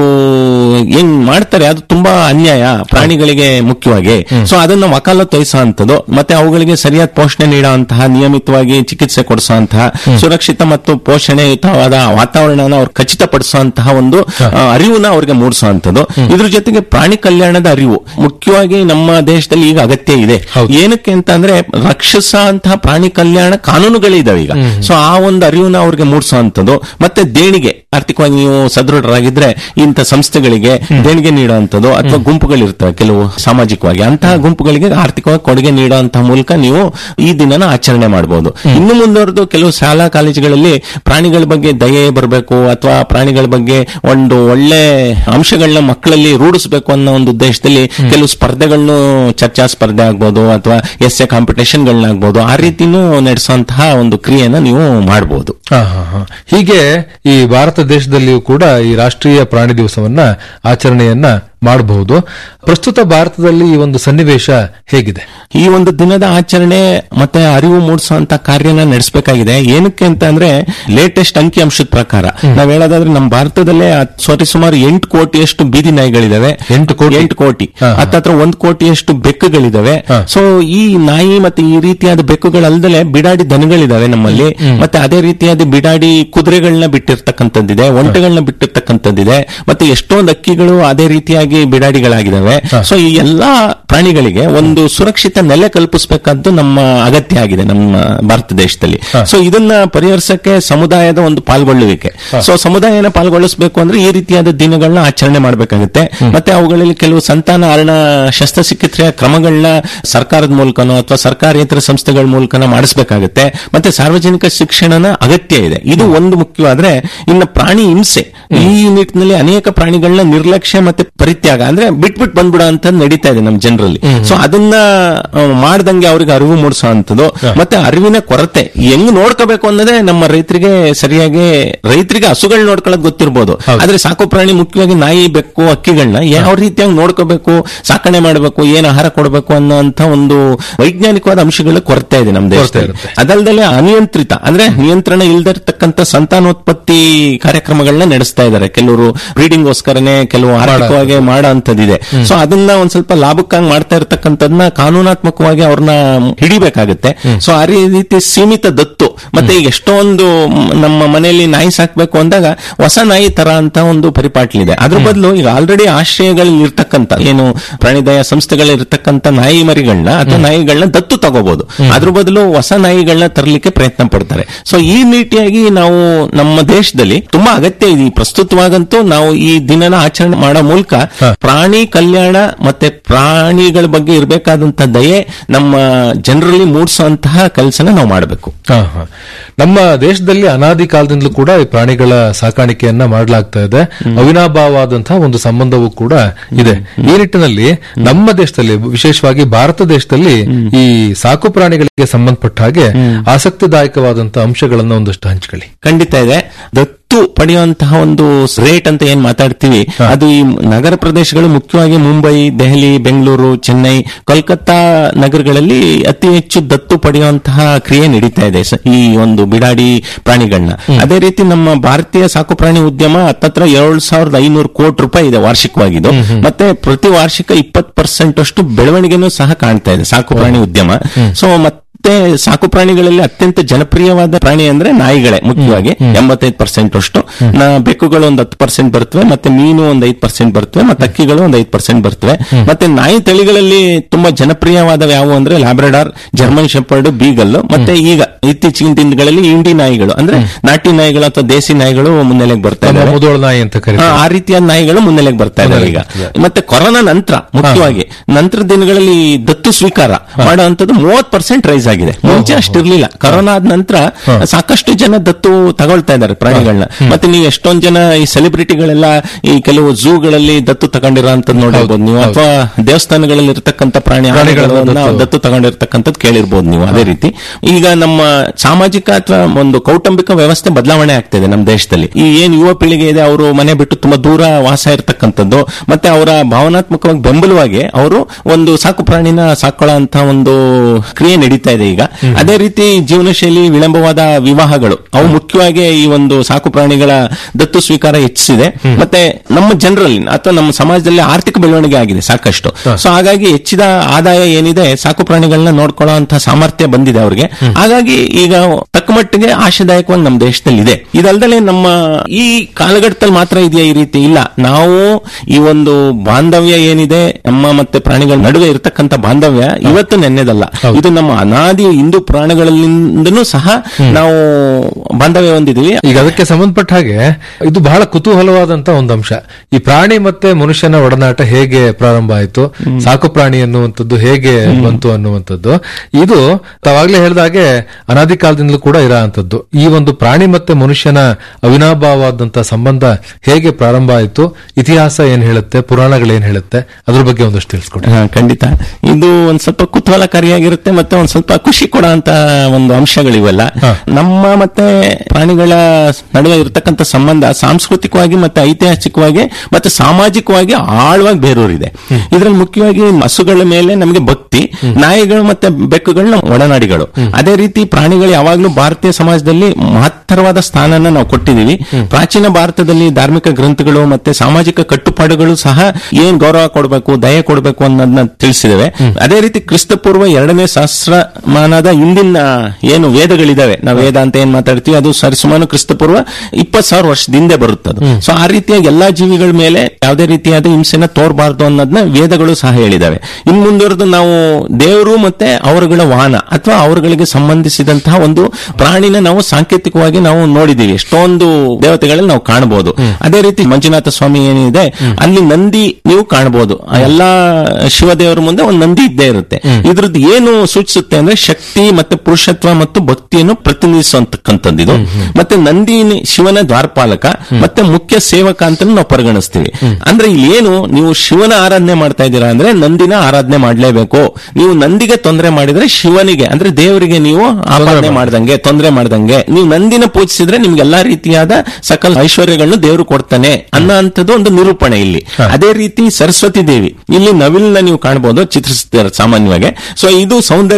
ಏನ್ ಮಾಡ್ತಾರೆ ಅದು ತುಂಬಾ ಅನ್ಯಾಯ ಪ್ರಾಣಿಗಳಿಗೆ ಮುಖ್ಯವಾಗಿ ಸೊ ಅದನ್ನ ವಕಾಲತ್ತು ವಹಿಸುವಂತದ್ದು ಮತ್ತೆ ಅವುಗಳಿಗೆ ಸರಿಯಾದ ಪೋಷಣೆ ನೀಡುವಂತಹ ನಿಯಮಿತವಾಗಿ ಚಿಕಿತ್ಸೆ ಕೊಡಿಸುವಂತಹ ಸುರಕ್ಷಿತ ಮತ್ತು ಪೋಷಣೆಯುತವಾದ ವಾತಾವರಣನ ಅವ್ರು ಖಚಿತಪಡಿಸುವಂತಹ ಒಂದು ಆ, ಅರಿವುನ ಅವ್ರಿಗೆ ಮೂಡಿಸುವಂತದ್ದು ಇದ್ರ ಜೊತೆಗೆ ಪ್ರಾಣಿ ಕಲ್ಯಾಣದ ಅರಿವು ಮುಖ್ಯವಾಗಿ ನಮ್ಮ ದೇಶದಲ್ಲಿ ಈಗ ಅಗತ್ಯ ಇದೆ ಏನಕ್ಕೆ ಅಂತ ಅಂದ್ರೆ ರಕ್ಷಿಸುವಂತಹ ಪ್ರಾಣಿ ಕಲ್ಯಾಣ ಕಾನೂನುಗಳಿದಾವೆ ಈಗ ಸೊ ಆ ಒಂದು ಅರಿವುನ ಅವ್ರಿಗೆ ಮೂಡಿಸುವಂತದ್ದು ಮತ್ತೆ ದೇಣಿಗೆ ಆರ್ಥಿಕವಾಗಿ ನೀವು ಸದೃಢರಾಗಿದ್ರೆ ಇಂಥ ಸಂಸ್ಥೆಗಳಿಗೆ ದೇಣಿಗೆ ನೀಡುವಂತದ್ದು ಅಥವಾ ಗುಂಪುಗಳಿರ್ತವೆ ಕೆಲವು ಸಾಮಾಜಿಕವಾಗಿ ಅಂತಹ ಗುಂಪುಗಳಿಗೆ ಆರ್ಥಿಕವಾಗಿ ಕೊಡುಗೆ ನೀಡುವಂತಹ ಮೂಲಕ ನೀವು ಈ ದಿನನ ಆಚರಣೆ ಮಾಡಬಹುದು ಇನ್ನು ಮುಂದುವರೆದು ಕೆಲವು ಶಾಲಾ ಕಾಲೇಜುಗಳಲ್ಲಿ ಪ್ರಾಣಿಗಳ ಬಗ್ಗೆ ದಯೆ ಬರಬೇಕು ಅಥವಾ ಪ್ರಾಣಿಗಳ ಬಗ್ಗೆ ಒಂದು ಒಳ್ಳೆ ಅಂಶಗಳನ್ನ ಮಕ್ಕಳಲ್ಲಿ ರೂಢಿಸಬೇಕು ಅನ್ನೋ ಒಂದು ಉದ್ದೇಶದಲ್ಲಿ ಕೆಲವು ಸ್ಪರ್ಧೆಗಳನ್ನು ಚರ್ಚಾ ಸ್ಪರ್ಧೆ ಆಗ್ಬೋದು ಅಥವಾ ಎಸ್ ಎ ಕಾಂಪಿಟೇಷನ್ಗಳನ್ನಾಗ್ಬೋದು ಆ ರೀತಿನೂ ನಡೆಸುವಂತಹ ಒಂದು ಕ್ರಿಯೆನ ನೀವು ಮಾಡಬಹುದು ಹಾ, ಹಾ, ಹಾ. ಹೀಗೆ ಈ ಭಾರತ ದೇಶದಲ್ಲಿಯೂ ಕೂಡ ಈ ರಾಷ್ಟ್ರೀಯ ಪ್ರಾಣಿ ದಿವಸವನ್ನ ಆಚರಣೆಯನ್ನ ಮಾಡಬಹುದು ಪ್ರಸ್ತುತ ಭಾರತದಲ್ಲಿ ಈ ಒಂದು ಸನ್ನಿವೇಶ ಹೇಗಿದೆ ಈ ಒಂದು ದಿನದ ಆಚರಣೆ ಮತ್ತೆ ಅರಿವು ಮೂಡಿಸುವಂತ ಕಾರ್ಯನ ನಡೆಸಬೇಕಾಗಿದೆ ಏನಕ್ಕೆ ಅಂತ ಅಂದ್ರೆ ಲೇಟೆಸ್ಟ್ ಅಂಕಿ ಅಂಶದ ಪ್ರಕಾರ ನಾವ್ ಹೇಳೋದಾದ್ರೆ ನಮ್ಮ ಭಾರತದಲ್ಲೇ ಸಾರಿ ಸುಮಾರು ಎಂಟು ಕೋಟಿಯಷ್ಟು ಬೀದಿ ನಾಯಿಗಳಿದಾವೆ ಎಂಟು ಕೋಟಿ? ಎಂಟು ಕೋಟಿ ಹಾ, ಹಾ. ಹತ್ತತ್ರ ಒಂದ್ ಕೋಟಿಯಷ್ಟು ಬೆಕ್ಕುಗಳಿದಾವೆ ಸೊ ಈ ನಾಯಿ ಮತ್ತೆ ಈ ರೀತಿಯಾದ ಬೆಕ್ಕುಗಳಲ್ದಲೆ ಬಿಡಾಡಿ ದನಗಳಿದಾವೆ ನಮ್ಮಲ್ಲಿ ಮತ್ತೆ ಅದೇ ರೀತಿಯಾದ ಬಿಡಾಡಿ ಕುದುರೆಗಳನ್ನ ಬಿಟ್ಟಿರ್ತಕ್ಕಂಥದ್ದಿದೆ ಒಂಟೆಗಳನ್ನ ಬಿಟ್ಟಿರ್ತಕ್ಕಂಥದ್ದಿದೆ ಮತ್ತೆ ಎಷ್ಟೊಂದು ಅಕ್ಕಿಗಳು ಅದೇ ರೀತಿಯಾಗಿ ಬಿಡಾಡಿಗಳಾಗಿದ್ದಾವೆ ಸೊ ಈ ಎಲ್ಲಾ ಪ್ರಾಣಿಗಳಿಗೆ ಒಂದು ಸುರಕ್ಷಿತ ನೆಲೆ ಕಲ್ಪಿಸಬೇಕಾದ್ದು ನಮ್ಮ ಅಗತ್ಯ ಆಗಿದೆ ನಮ್ಮ ಭಾರತ ದೇಶದಲ್ಲಿ ಸೊ ಇದನ್ನ ಪರಿಹರಿಸಕ್ಕೆ ಸಮುದಾಯದ ಒಂದು ಪಾಲ್ಗೊಳ್ಳುವಿಕೆ ಸೊ ಸಮುದಾಯನ ಪಾಲ್ಗೊಳಿಸಬೇಕು ಅಂದ್ರೆ ಈ ರೀತಿಯಾದ ದಿನಗಳನ್ನ ಆಚರಣೆ ಮಾಡಬೇಕಾಗುತ್ತೆ ಮತ್ತೆ ಅವುಗಳಲ್ಲಿ ಕೆಲವು ಸಂತಾನ ಹರಣ ಶಸ್ತ್ರಚಿಕಿತ್ಸೆಯ ಕ್ರಮಗಳನ್ನ ಸರ್ಕಾರದ ಮೂಲಕನೋ ಅಥವಾ ಸರ್ಕಾರೇತರ ಸಂಸ್ಥೆಗಳ ಮೂಲಕನೋ ಮಾಡಿಸಬೇಕಾಗುತ್ತೆ ಮತ್ತೆ ಸಾರ್ವಜನಿಕ ಶಿಕ್ಷಣನ ಅಗತ್ಯ ಇದೆ ಇದು ಒಂದು ಮುಖ್ಯವಾದ್ರೆ ಇನ್ನು ಪ್ರಾಣಿ ಹಿಂಸೆ ಈ ನಿಟ್ಟಿನಲ್ಲಿ ಅನೇಕ ಪ್ರಾಣಿಗಳನ್ನ ನಿರ್ಲಕ್ಷ್ಯ ಮತ್ತೆ ಪರಿತ್ಯಾಗ ಅಂದ್ರೆ ಬಿಟ್ಬಿಟ್ಟು ಬಂದ್ಬಿಡೋ ಅಂತ ನಡೀತಾ ಇದೆ ನಮ್ಮ ಜನರಲ್ಲಿ ಸೊ ಅದನ್ನ ಆ, ಮಾಡ್ದಂಗೆ ಅವ್ರಿಗೆ ಅರಿವು ಮೂಡಿಸುವಂತದ್ದು ಮತ್ತೆ ಅರಿವಿನ ಕೊರತೆ ಹೆಂಗ್ ನೋಡ್ಕೋಬೇಕು ಅನ್ನೋದೇ ನಮ್ಮ ರೈತರಿಗೆ ಸರಿಯಾಗಿ ರೈತರಿಗೆ ಹಸುಗಳು ನೋಡ್ಕೊಳ್ಳೋದು ಗೊತ್ತಿರ್ಬೋದು ಆದ್ರೆ ಸಾಕು ಪ್ರಾಣಿ ಮುಖ್ಯವಾಗಿ ನಾಯಿ ಬೆಕ್ಕು ಅಕ್ಕಿಗಳನ್ನ ಯಾವ ರೀತಿಯಾಗಿ ನೋಡ್ಕೋಬೇಕು ಸಾಕಣೆ ಮಾಡಬೇಕು ಏನ್ ಆಹಾರ ಕೊಡಬೇಕು ಅನ್ನೋಂತ ಒಂದು ವೈಜ್ಞಾನಿಕವಾದ ಅಂಶಗಳ ಕೊರತೆ ಇದೆ ನಮ್ಮ ದೇಶದಲ್ಲಿ ಇರುತ್ತೆ. ಅದಲ್ದಲೆ ಅನಿಯಂತ್ರಿತ ಅಂದ್ರೆ ನಿಯಂತ್ರಣ ಇಲ್ದಿರ್ತಕ್ಕಂಥ ಸಂತಾನೋತ್ಪತ್ತಿ ಕಾರ್ಯಕ್ರಮಗಳನ್ನ ನಡೆಸ್ತಾ ಇದ್ದಾರೆ ಇದ್ದಾರೆ ಕೆಲವರು ಬ್ರೀಡಿಂಗ್ಗೋಸ್ಕರನೇ ಕೆಲವು ಆರ್ಥಿಕವಾಗಿ ಮಾಡೋ ಅಂತದಿದೆ ಸೊ ಅದನ್ನ ಒಂದ್ ಸ್ವಲ್ಪ ಲಾಭಕ್ಕಾಗಿ ಮಾಡ್ತಾ ಇರತಕ್ಕಂಥದ್ನ ಕಾನೂನಾತ್ಮಕವಾಗಿ ಅವ್ರನ್ನ ಹಿಡಿಬೇಕಾಗುತ್ತೆ ಸೊ ಆ ರೀತಿ ಸೀಮಿತ ದತ್ತು ಮತ್ತೆ ಈಗ ಎಷ್ಟೊಂದು ಮ್, ನಮ್ಮ ಮನೆಯಲ್ಲಿ ನಾಯಿ ಸಾಕ್ಬೇಕು ಅಂದಾಗ ಹೊಸ ನಾಯಿ ತರ ಅಂತ ಒಂದು ಪರಿಪಾಟ್ಲಿದೆ ಅದ್ರ ಬದಲು ಈಗ ಆಲ್ರೆಡಿ ಆಶ್ರಯಗಳಲ್ಲಿ ಇರ್ತಕ್ಕಂಥ ಏನು ಪ್ರಾಣಿದಯ ಸಂಸ್ಥೆಗಳಿರ್ತಕ್ಕಂಥ ನಾಯಿ ಮರಿಗಳನ್ನ ಅಥವಾ ನಾಯಿಗಳನ್ನ ದತ್ತು ತಗೋಬಹುದು ಅದ್ರ ಬದಲು ಹೊಸ ನಾಯಿಗಳನ್ನ ತರಲಿಕ್ಕೆ ಪ್ರಯತ್ನ ಪಡ್ತಾರೆ ಸೊ ಈ ನೀತಿಯಾಗಿ ನಾವು ನಮ್ಮ ದೇಶದಲ್ಲಿ ತುಂಬಾ ಅಗತ್ಯ ಇದೆ ಈ ಪ್ರಸ್ತುತವಾಗಂತೂ ನಾವು ಈ ದಿನನ ಆಚರಣೆ ಮಾಡೋ ಮೂಲಕ ಪ್ರಾಣಿ ಕಲ್ಯಾಣ ಮತ್ತೆ ಪ್ರಾಣಿಗಳ ಬಗ್ಗೆ ಇರಬೇಕಾದಂತ ದಯೆ ನಮ್ಮ ಜನರಲ್ಲಿ ಮೂಡಿಸುವಂತಹ ಕೆಲಸನ ನಾವು ಮಾಡಬೇಕು ಹಾ, ಹಾ. ನಮ್ಮ ದೇಶದಲ್ಲಿ ಅನಾದಿ ಕಾಲದಿಂದಲೂ ಕೂಡ ಈ ಪ್ರಾಣಿಗಳ ಸಾಕಾಣಿಕೆಯನ್ನ ಮಾಡಲಾಗ್ತಾ ಇದೆ ಅವಿನಾಭಾವವಾದಂತಹ ಒಂದು ಸಂಬಂಧವೂ ಕೂಡ ಇದೆ ಈ ನಿಟ್ಟಿನಲ್ಲಿ ನಮ್ಮ ದೇಶದಲ್ಲಿ ವಿಶೇಷವಾಗಿ ಭಾರತ ದೇಶದಲ್ಲಿ ಈ ಸಾಕು ಪ್ರಾಣಿಗಳಿಗೆ ಸಂಬಂಧಪಟ್ಟ ಹಾಗೆ ಆಸಕ್ತಿದಾಯಕವಾದಂತಹ ಅಂಶಗಳನ್ನ ಒಂದಷ್ಟು ಹಂಚ್ಕೊಳ್ಳಿ ಖಂಡಿತ ಇದೆ ದತ್ತು ಪಡೆಯುವಂತಹ ಒಂದು ರೇಟ್ ಅಂತ ಏನ್ ಮಾತಾಡ್ತೀವಿ ಅದು ಈ ನಗರ ಪ್ರದೇಶಗಳು ಮುಖ್ಯವಾಗಿ ಮುಂಬೈ ದೆಹಲಿ ಬೆಂಗಳೂರು ಚೆನ್ನೈ ಕೋಲ್ಕತ್ತಾ ನಗರಗಳಲ್ಲಿ ಅತಿ ಹೆಚ್ಚು ದತ್ತು ಪಡೆಯುವಂತಹ ಕ್ರಿಯೆ ನಡೀತಾ ಇದೆ ಸ- ಈ ಒಂದು ಬಿಡಾಡಿ ಪ್ರಾಣಿಗಳನ್ನ ಅದೇ ರೀತಿ ನಮ್ಮ ಭಾರತೀಯ ಸಾಕು ಪ್ರಾಣಿ ಉದ್ಯಮ ಹತ್ತತ್ರ ಏಳು ಸಾವಿರದ ಐನೂರು ಕೋಟಿ ರೂಪಾಯಿ ಇದೆ ವಾರ್ಷಿಕವಾಗಿದ್ದು ಮತ್ತೆ ಪ್ರತಿ ವಾರ್ಷಿಕ ಇಪ್ಪತ್ತು ಪರ್ಸೆಂಟ್ ಅಷ್ಟು ಬೆಳವಣಿಗೆನೂ ಸಹ ಕಾಣ್ತಾ ಇದೆ ಸಾಕು ಪ್ರಾಣಿ ಉದ್ಯಮ ಸೊ ಮತ್ತೆ ಸಾಕು ಪ್ರಾಣಿಗಳಲ್ಲಿ ಅತ್ಯಂತ ಜನಪ್ರಿಯವಾದ ಪ್ರಾಣಿ ಅಂದ್ರೆ ನಾಯಿಗಳೇ ಮುಖ್ಯವಾಗಿ ಎಂಬತ್ತೈದು ಪರ್ಸೆಂಟ್ ಅಷ್ಟು ನಾ- ಬೆಕ್ಕುಗಳು ಒಂದು ಹತ್ತು ಪರ್ಸೆಂಟ್ ಬರ್ತವೆ ಮತ್ತೆ ಮೀನು ಒಂದು ಐದು ಪರ್ಸೆಂಟ್ ಬರ್ತವೆ ಮತ್ತೆ ಅಕ್ಕಿಗಳು ಒಂದು ಐದು ಪರ್ಸೆಂಟ್ ಬರ್ತವೆ ಮತ್ತೆ ನಾಯಿ ತಳಿಗಳಲ್ಲಿ ತುಂಬಾ ಜನಪ್ರಿಯವಾದವು ಯಾವುವು ಅಂದ್ರೆ ಲ್ಯಾಬ್ರಡಾರ್ ಜರ್ಮನ್ ಶೆಪರ್ಡ್ ಬೀಗಲ್ ಮತ್ತೆ ಈಗ ಇತ್ತೀಚಿನ ದಿನಗಳಲ್ಲಿ ಇಂಡಿ ನಾಯಿಗಳು ಅಂದ್ರೆ ನಾಟಿ ನಾಯಿಗಳು ಅಥವಾ ದೇಸಿ ನಾಯಿಗಳು ಮುನ್ನೆಲೆಗೆ ಬರ್ತಾ ನಮ್ಮ ಇದಾವೆ ಮುದೋಳ ನಾಯಿ ಅಂತ ಆ, ಕರೀತಾರೆ ಆ ರೀತಿಯ ನಾಯಿಗಳು ಮುನ್ನೆಲೆಗೆ ಬರ್ತಾ ಇದಾವೆ ಈಗ ಮತ್ತೆ ಕೊರೋನಾ ನಂತರ ಮುಖ್ಯವಾಗಿ ನಂತರ ದಿನಗಳಲ್ಲಿ ದತ್ತು ಸ್ವೀಕಾರ ಮಾಡುವಂತದ್ದು ಮೂವತ್ ಪರ್ಸೆಂಟ್ ರೈಸ್ ಆಗಿದೆ ಮುಂಚೆ ಅಷ್ಟಿರ್ಲಿಲ್ಲ ಕೊರೋನಾ ಆದ ನಂತರ ಸಾಕಷ್ಟು ಜನ ದತ್ತು ತಗೊಳ್ತಾ ಇದ್ದಾರೆ ಪ್ರಾಣಿಗಳನ್ನ ಮತ್ತೆ ನೀವು ಎಷ್ಟೊಂದ್ ಜನ ಈ ಸೆಲೆಬ್ರಿಟಿಗಳೆಲ್ಲ ಈ ಕೆಲವು ಝೂಗಳಲ್ಲಿ ದತ್ತು ತಗೊಂಡಿರೋಂಥದ್ದು ನೋಡಿರ್ಬೋದು ನೀವು ಅಥವಾ ದೇವಸ್ಥಾನಗಳಲ್ಲಿ ಇರತಕ್ಕಂತ ಪ್ರಾಣಿ ಪ್ರಾಣಿಗಳನ್ನ ಆನೆಗಳನ್ನ ದತ್ತು- ದತ್ತು ತಗೊಂಡಿರ್ತಕ್ಕಂಥದ್ದು ಕೇಳಿರ್ಬೋದು ನೀವು ಅದೇ ರೀತಿ ಈಗ ನಮ್ಮ ಸಾಮಾಜಿಕ ಅಥವಾ ಒಂದು ಕೌಟುಂಬಿಕ ವ್ಯವಸ್ಥೆ ಬದಲಾವಣೆ ಆಗ್ತಿದೆ ನಮ್ಮ ದೇಶದಲ್ಲಿ ಈ ಏನ್ ಯುವ ಪೀಳಿಗೆ ಇದೆ ಅವರು ಮನೆ ಬಿಟ್ಟು ತುಂಬಾ ದೂರ ವಾಸ ಇರತಕ್ಕಂಥದ್ದು ಮತ್ತೆ ಅವರ ಭಾವನಾತ್ಮಕವಾಗಿ ಬೆಂಬಲವಾಗಿ ಅವರು ಒಂದು ಸಾಕು ಪ್ರಾಣಿನ ಸಾಕೊಳ್ಳೋ ಅಂತ ಒಂದು ಕ್ರಿಯೆ ನಡೀತಾ ಇದೆ ಈಗ ಅದೇ ರೀತಿ ಜೀವನ ಶೈಲಿ ವಿಳಂಬವಾದ ವಿವಾಹಗಳು ಅವು ಮುಖ್ಯವಾಗಿ ಈ ಒಂದು ಸಾಕು ಪ್ರಾಣಿಗಳ ದತ್ತು ಸ್ವೀಕಾರ ಹೆಚ್ಚಿಸಿದೆ ಮತ್ತೆ ನಮ್ಮ ಜನರಲ್ಲಿ ಅಥವಾ ನಮ್ಮ ಸಮಾಜದಲ್ಲಿ ಆರ್ಥಿಕ ಬೆಳವಣಿಗೆ ಆಗಿದೆ ಸಾಕಷ್ಟು ಸೊ ಹಾಗಾಗಿ ಹೆಚ್ಚಿದ ಆದಾಯ ಏನಿದೆ ಸಾಕು ಪ್ರಾಣಿಗಳನ್ನ ನೋಡ್ಕೊಳ್ಳೋ ಅಂತ ಸಾಮರ್ಥ್ಯ ಬಂದಿದೆ ಅವ್ರಿಗೆ ಹಾಗಾಗಿ ಈಗ ತಕ್ಕ ಮಟ್ಟಿಗೆ ಆಶಾದಾಯಕವಾಗಿ ನಮ್ಮ ದೇಶದಲ್ಲಿ ಇದೆ ಇದಲ್ದಲೆ ನಮ್ಮ ಈ ಕಾಲಘಟ್ಟದಲ್ಲಿ ಮಾತ್ರ ಇದೆಯಾ ಈ ರೀತಿ ಇಲ್ಲ ನಾವು ಈ ಒಂದು ಬಾಂಧವ್ಯ ಏನಿದೆ ನಮ್ಮ ಮತ್ತೆ ಪ್ರಾಣಿಗಳ ನಡುವೆ ಇರತಕ್ಕಂತ ಬಾಂಧವ್ಯ ಇವತ್ತು ನೆನ್ನೆದಲ್ಲ ಇದು ನಮ್ಮ ಅನಾದಿ ಹಿಂದೂ ಪ್ರಾಣಿಗಳಿಂದನೂ ಸಹ ನಾವು ಬಾಂಧವ್ಯ ಹೊಂದಿದೀವಿ ಈಗ ಅದಕ್ಕೆ ಸಂಬಂಧಪಟ್ಟ ಹಾಗೆ ಇದು ಬಹಳ ಕುತೂಹಲವಾದಂತ ಒಂದು ಅಂಶ ಈ ಪ್ರಾಣಿ ಮತ್ತೆ ಮನುಷ್ಯನ ಒಡನಾಟ ಹೇಗೆ ಪ್ರಾರಂಭ ಆಯಿತು ಸಾಕು ಪ್ರಾಣಿ ಅನ್ನುವಂಥದ್ದು ಹೇಗೆ ಬಂತು ಅನ್ನುವಂಥದ್ದು ಇದು ತಾವಾಗ್ಲೇ ಹೇಳಿದಾಗೆ ಅನಾದಿ ಕಾಲದಿಂದಲೂ ಕೂಡ ಇರೋ ಅಂತದ್ದು ಈ ಒಂದು ಪ್ರಾಣಿ ಮತ್ತೆ ಮನುಷ್ಯನ ಅವಿನಾಭಾವವಾದಂತ ಸಂಬಂಧ ಹೇಗೆ ಪ್ರಾರಂಭ ಆಯಿತು ಇತಿಹಾಸ ಏನ್ ಹೇಳುತ್ತೆ ಪುರಾಣಗಳು ಏನ್ ಹೇಳುತ್ತೆ ಅದ್ರ ಬಗ್ಗೆ ಒಂದಷ್ಟು ತಿಳಿಸ್ಕೊಡಿ ಹಾ, ಖಂಡಿತ ಇದು ಒಂದ್ ಸ್ವಲ್ಪ ಕುತೂಹಲಕಾರಿಯಾಗಿರುತ್ತೆ ಮತ್ತೆ ಒಂದ್ ಸ್ವಲ್ಪ ಖುಷಿ ಕೊಡೋ ಅಂತ ಒಂದು ಅಂಶಗಳಿವೆಲ್ಲ ನಮ್ಮ ಮತ್ತೆ ಪ್ರಾಣಿಗಳ ನಡುವೆ ಇರತಕ್ಕಂತ ಸಂಬಂಧ ಸಾಂಸ್ಕೃತಿಕವಾಗಿ ಮತ್ತೆ ಐತಿಹಾಸಿಕವಾಗಿ ಮತ್ತೆ ಸಾಮಾಜಿಕವಾಗಿ ಆಳವಾಗಿ ಬೇರೂರಿದೆ ಇದ್ರಲ್ಲಿ ಮುಖ್ಯವಾಗಿ ಹಸುಗಳ ಮೇಲೆ ನಮಗೆ ಭಕ್ತಿ ನಾಯಿಗಳು ಮತ್ತೆ ಬೆಕ್ಕುಗಳನ್ನ ಒಡನಾಡಿಗಳು ಅದೇ ರೀತಿ ಪ್ರಾಣಿಗಳು ಯಾವಾಗ್ಲೂ ಭಾರತೀಯ ಸಮಾಜದಲ್ಲಿ ಮಹತ್ತರವಾದ ಸ್ಥಾನನ ನಾವು ಕೊಟ್ಟಿದೀವಿ ಪ್ರಾಚೀನ ಭಾರತದಲ್ಲಿ ಧಾರ್ಮಿಕ ಗ್ರಂಥಗಳು ಮತ್ತೆ ಸಾಮಾಜಿಕ ಕಟ್ಟುಪಾಡುಗಳು ಸಹ ಏನ್ ಗೌರವ ಕೊಡಬೇಕು ದಯೆ ಕೊಡಬೇಕು ಅನ್ನೋದನ್ನ ತಿಳಿಸಿದ್ದೇವೆ ಅದೇ ರೀತಿ ಕ್ರಿಸ್ತಪೂರ್ವ ಎರಡನೇ ಸಹಸ್ರಮಾನದ ಹಿಂದಿನ ಏನು ವೇದಗಳಿದಾವೆ ನಾವು ವೇದ ಅಂತ ಏನ್ ಮಾತಾಡ್ತೀವಿ ಅದು ಸರಿಸುಮಾರು ಕ್ರಿಸ್ತಪೂರ್ವ ಇಪ್ಪತ್ ಸಾವಿರ ವರ್ಷದ ಹಿಂದೆ ಬರುತ್ತದು ಸೊ ಆ ರೀತಿಯಾಗಿ ಎಲ್ಲಾ ಜೀವಿಗಳ ಮೇಲೆ ಯಾವುದೇ ರೀತಿಯಾದ ಹಿಂಸೆನ ತೋರಬಾರ್ದು ಅನ್ನೋದನ್ನ ವೇದಗಳು ಸಹ ಹೇಳಿದಾವೆ ಇನ್ ಮುಂದುವರೆದು ನಾವು ದೇವರು ಮತ್ತೆ ಅವರುಗಳ ವಾಹನ ಅಥವಾ ಅವರುಗಳಿಗೆ ಸಂಬಂಧಿಸಿದಂತಹ ಒಂದು ಪ್ರಾಣಿನ ನಾವು ಸಾಂಕೇತಿಕವಾಗಿ ನಾವು ನೋಡಿದೀವಿ ಎಷ್ಟೊಂದು ದೇವತೆಗಳಲ್ಲಿ ನಾವು ಕಾಣಬಹುದು ಅದೇ ರೀತಿ ಮಂಜುನಾಥ ಸ್ವಾಮಿ ಏನಿದೆ ಅಲ್ಲಿ ನಂದಿ ನೀವು ಕಾಣಬಹುದು ಆ ಎಲ್ಲಾ ಶಿವದೇವರ ಮುಂದೆ ಒಂದು ನಂದಿ ಇದ್ದೇ ಇರುತ್ತೆ ಇದ್ರದ್ದು ಏನು ಸೂಚಿಸುತ್ತೆ ಅಂದ್ರೆ ಶಕ್ತಿ ಮತ್ತೆ ಪುರುಷತ್ವ ಮತ್ತು ಭಕ್ತಿಯನ್ನು ಪ್ರತಿನಿಧಿಸುವಂತಕ್ಕಂಥದ್ದು ಇದು ಮತ್ತೆ ನಂದಿ ಶಿವನ ದ್ವಾರಪಾಲಕ ಮತ್ತೆ ಮುಖ್ಯ ಸೇವಕ ಅಂತ ನಾವು ಪರಿಗಣಿಸ್ತೀವಿ ಅಂದ್ರೆ ಇಲ್ಲಿ ಏನು ನೀವು ಶಿವನ ಆರಾಧನೆ ಮಾಡ್ತಾ ಇದ್ದೀರಾ ಅಂದ್ರೆ ನಂದಿನ ಆರಾಧನೆ ಮಾಡ್ಲೇಬೇಕು ನೀವು ನಂದಿಗೆ ತೊಂದರೆ ಮಾಡಿದ್ರೆ ಶಿವನಿಗೆ ಅಂದ್ರೆ ದೇವರಿಗೆ ನೀವು ಆರಾಧನೆ ಮಾಡ್ದಂಗೆ ತೊಂದರೆ ಮಾಡ್ದಂಗೆ ನೀವು ನಂದಿನ ಪೂಜಿಸಿದ್ರೆ ನಿಮ್ಗೆ ಎಲ್ಲಾ ರೀತಿಯಾದ ಸಕಲ ಐಶ್ವರ್ಯಗಳನ್ನು ದೇವರು ಕೊಡ್ತಾನೆ ಅನ್ನೋ ಅಂತದ್ದು ಒಂದು ನಿರೂಪಣೆ ಇಲ್ಲಿ ಅದೇ ರೀತಿ ಸರಸ್ವತಿ ದೇವಿ ಇಲ್ಲಿ ನವಿಲ್ನ ನೀವು ಕಾಣಬಹುದು ಚಿತ್ರಿಸ್ತಾರೆ ಸಾಮಾನ್ಯವಾಗಿ ಸೊ ಇದು ಸೌಂದರ್ಯ ಮತ್ತು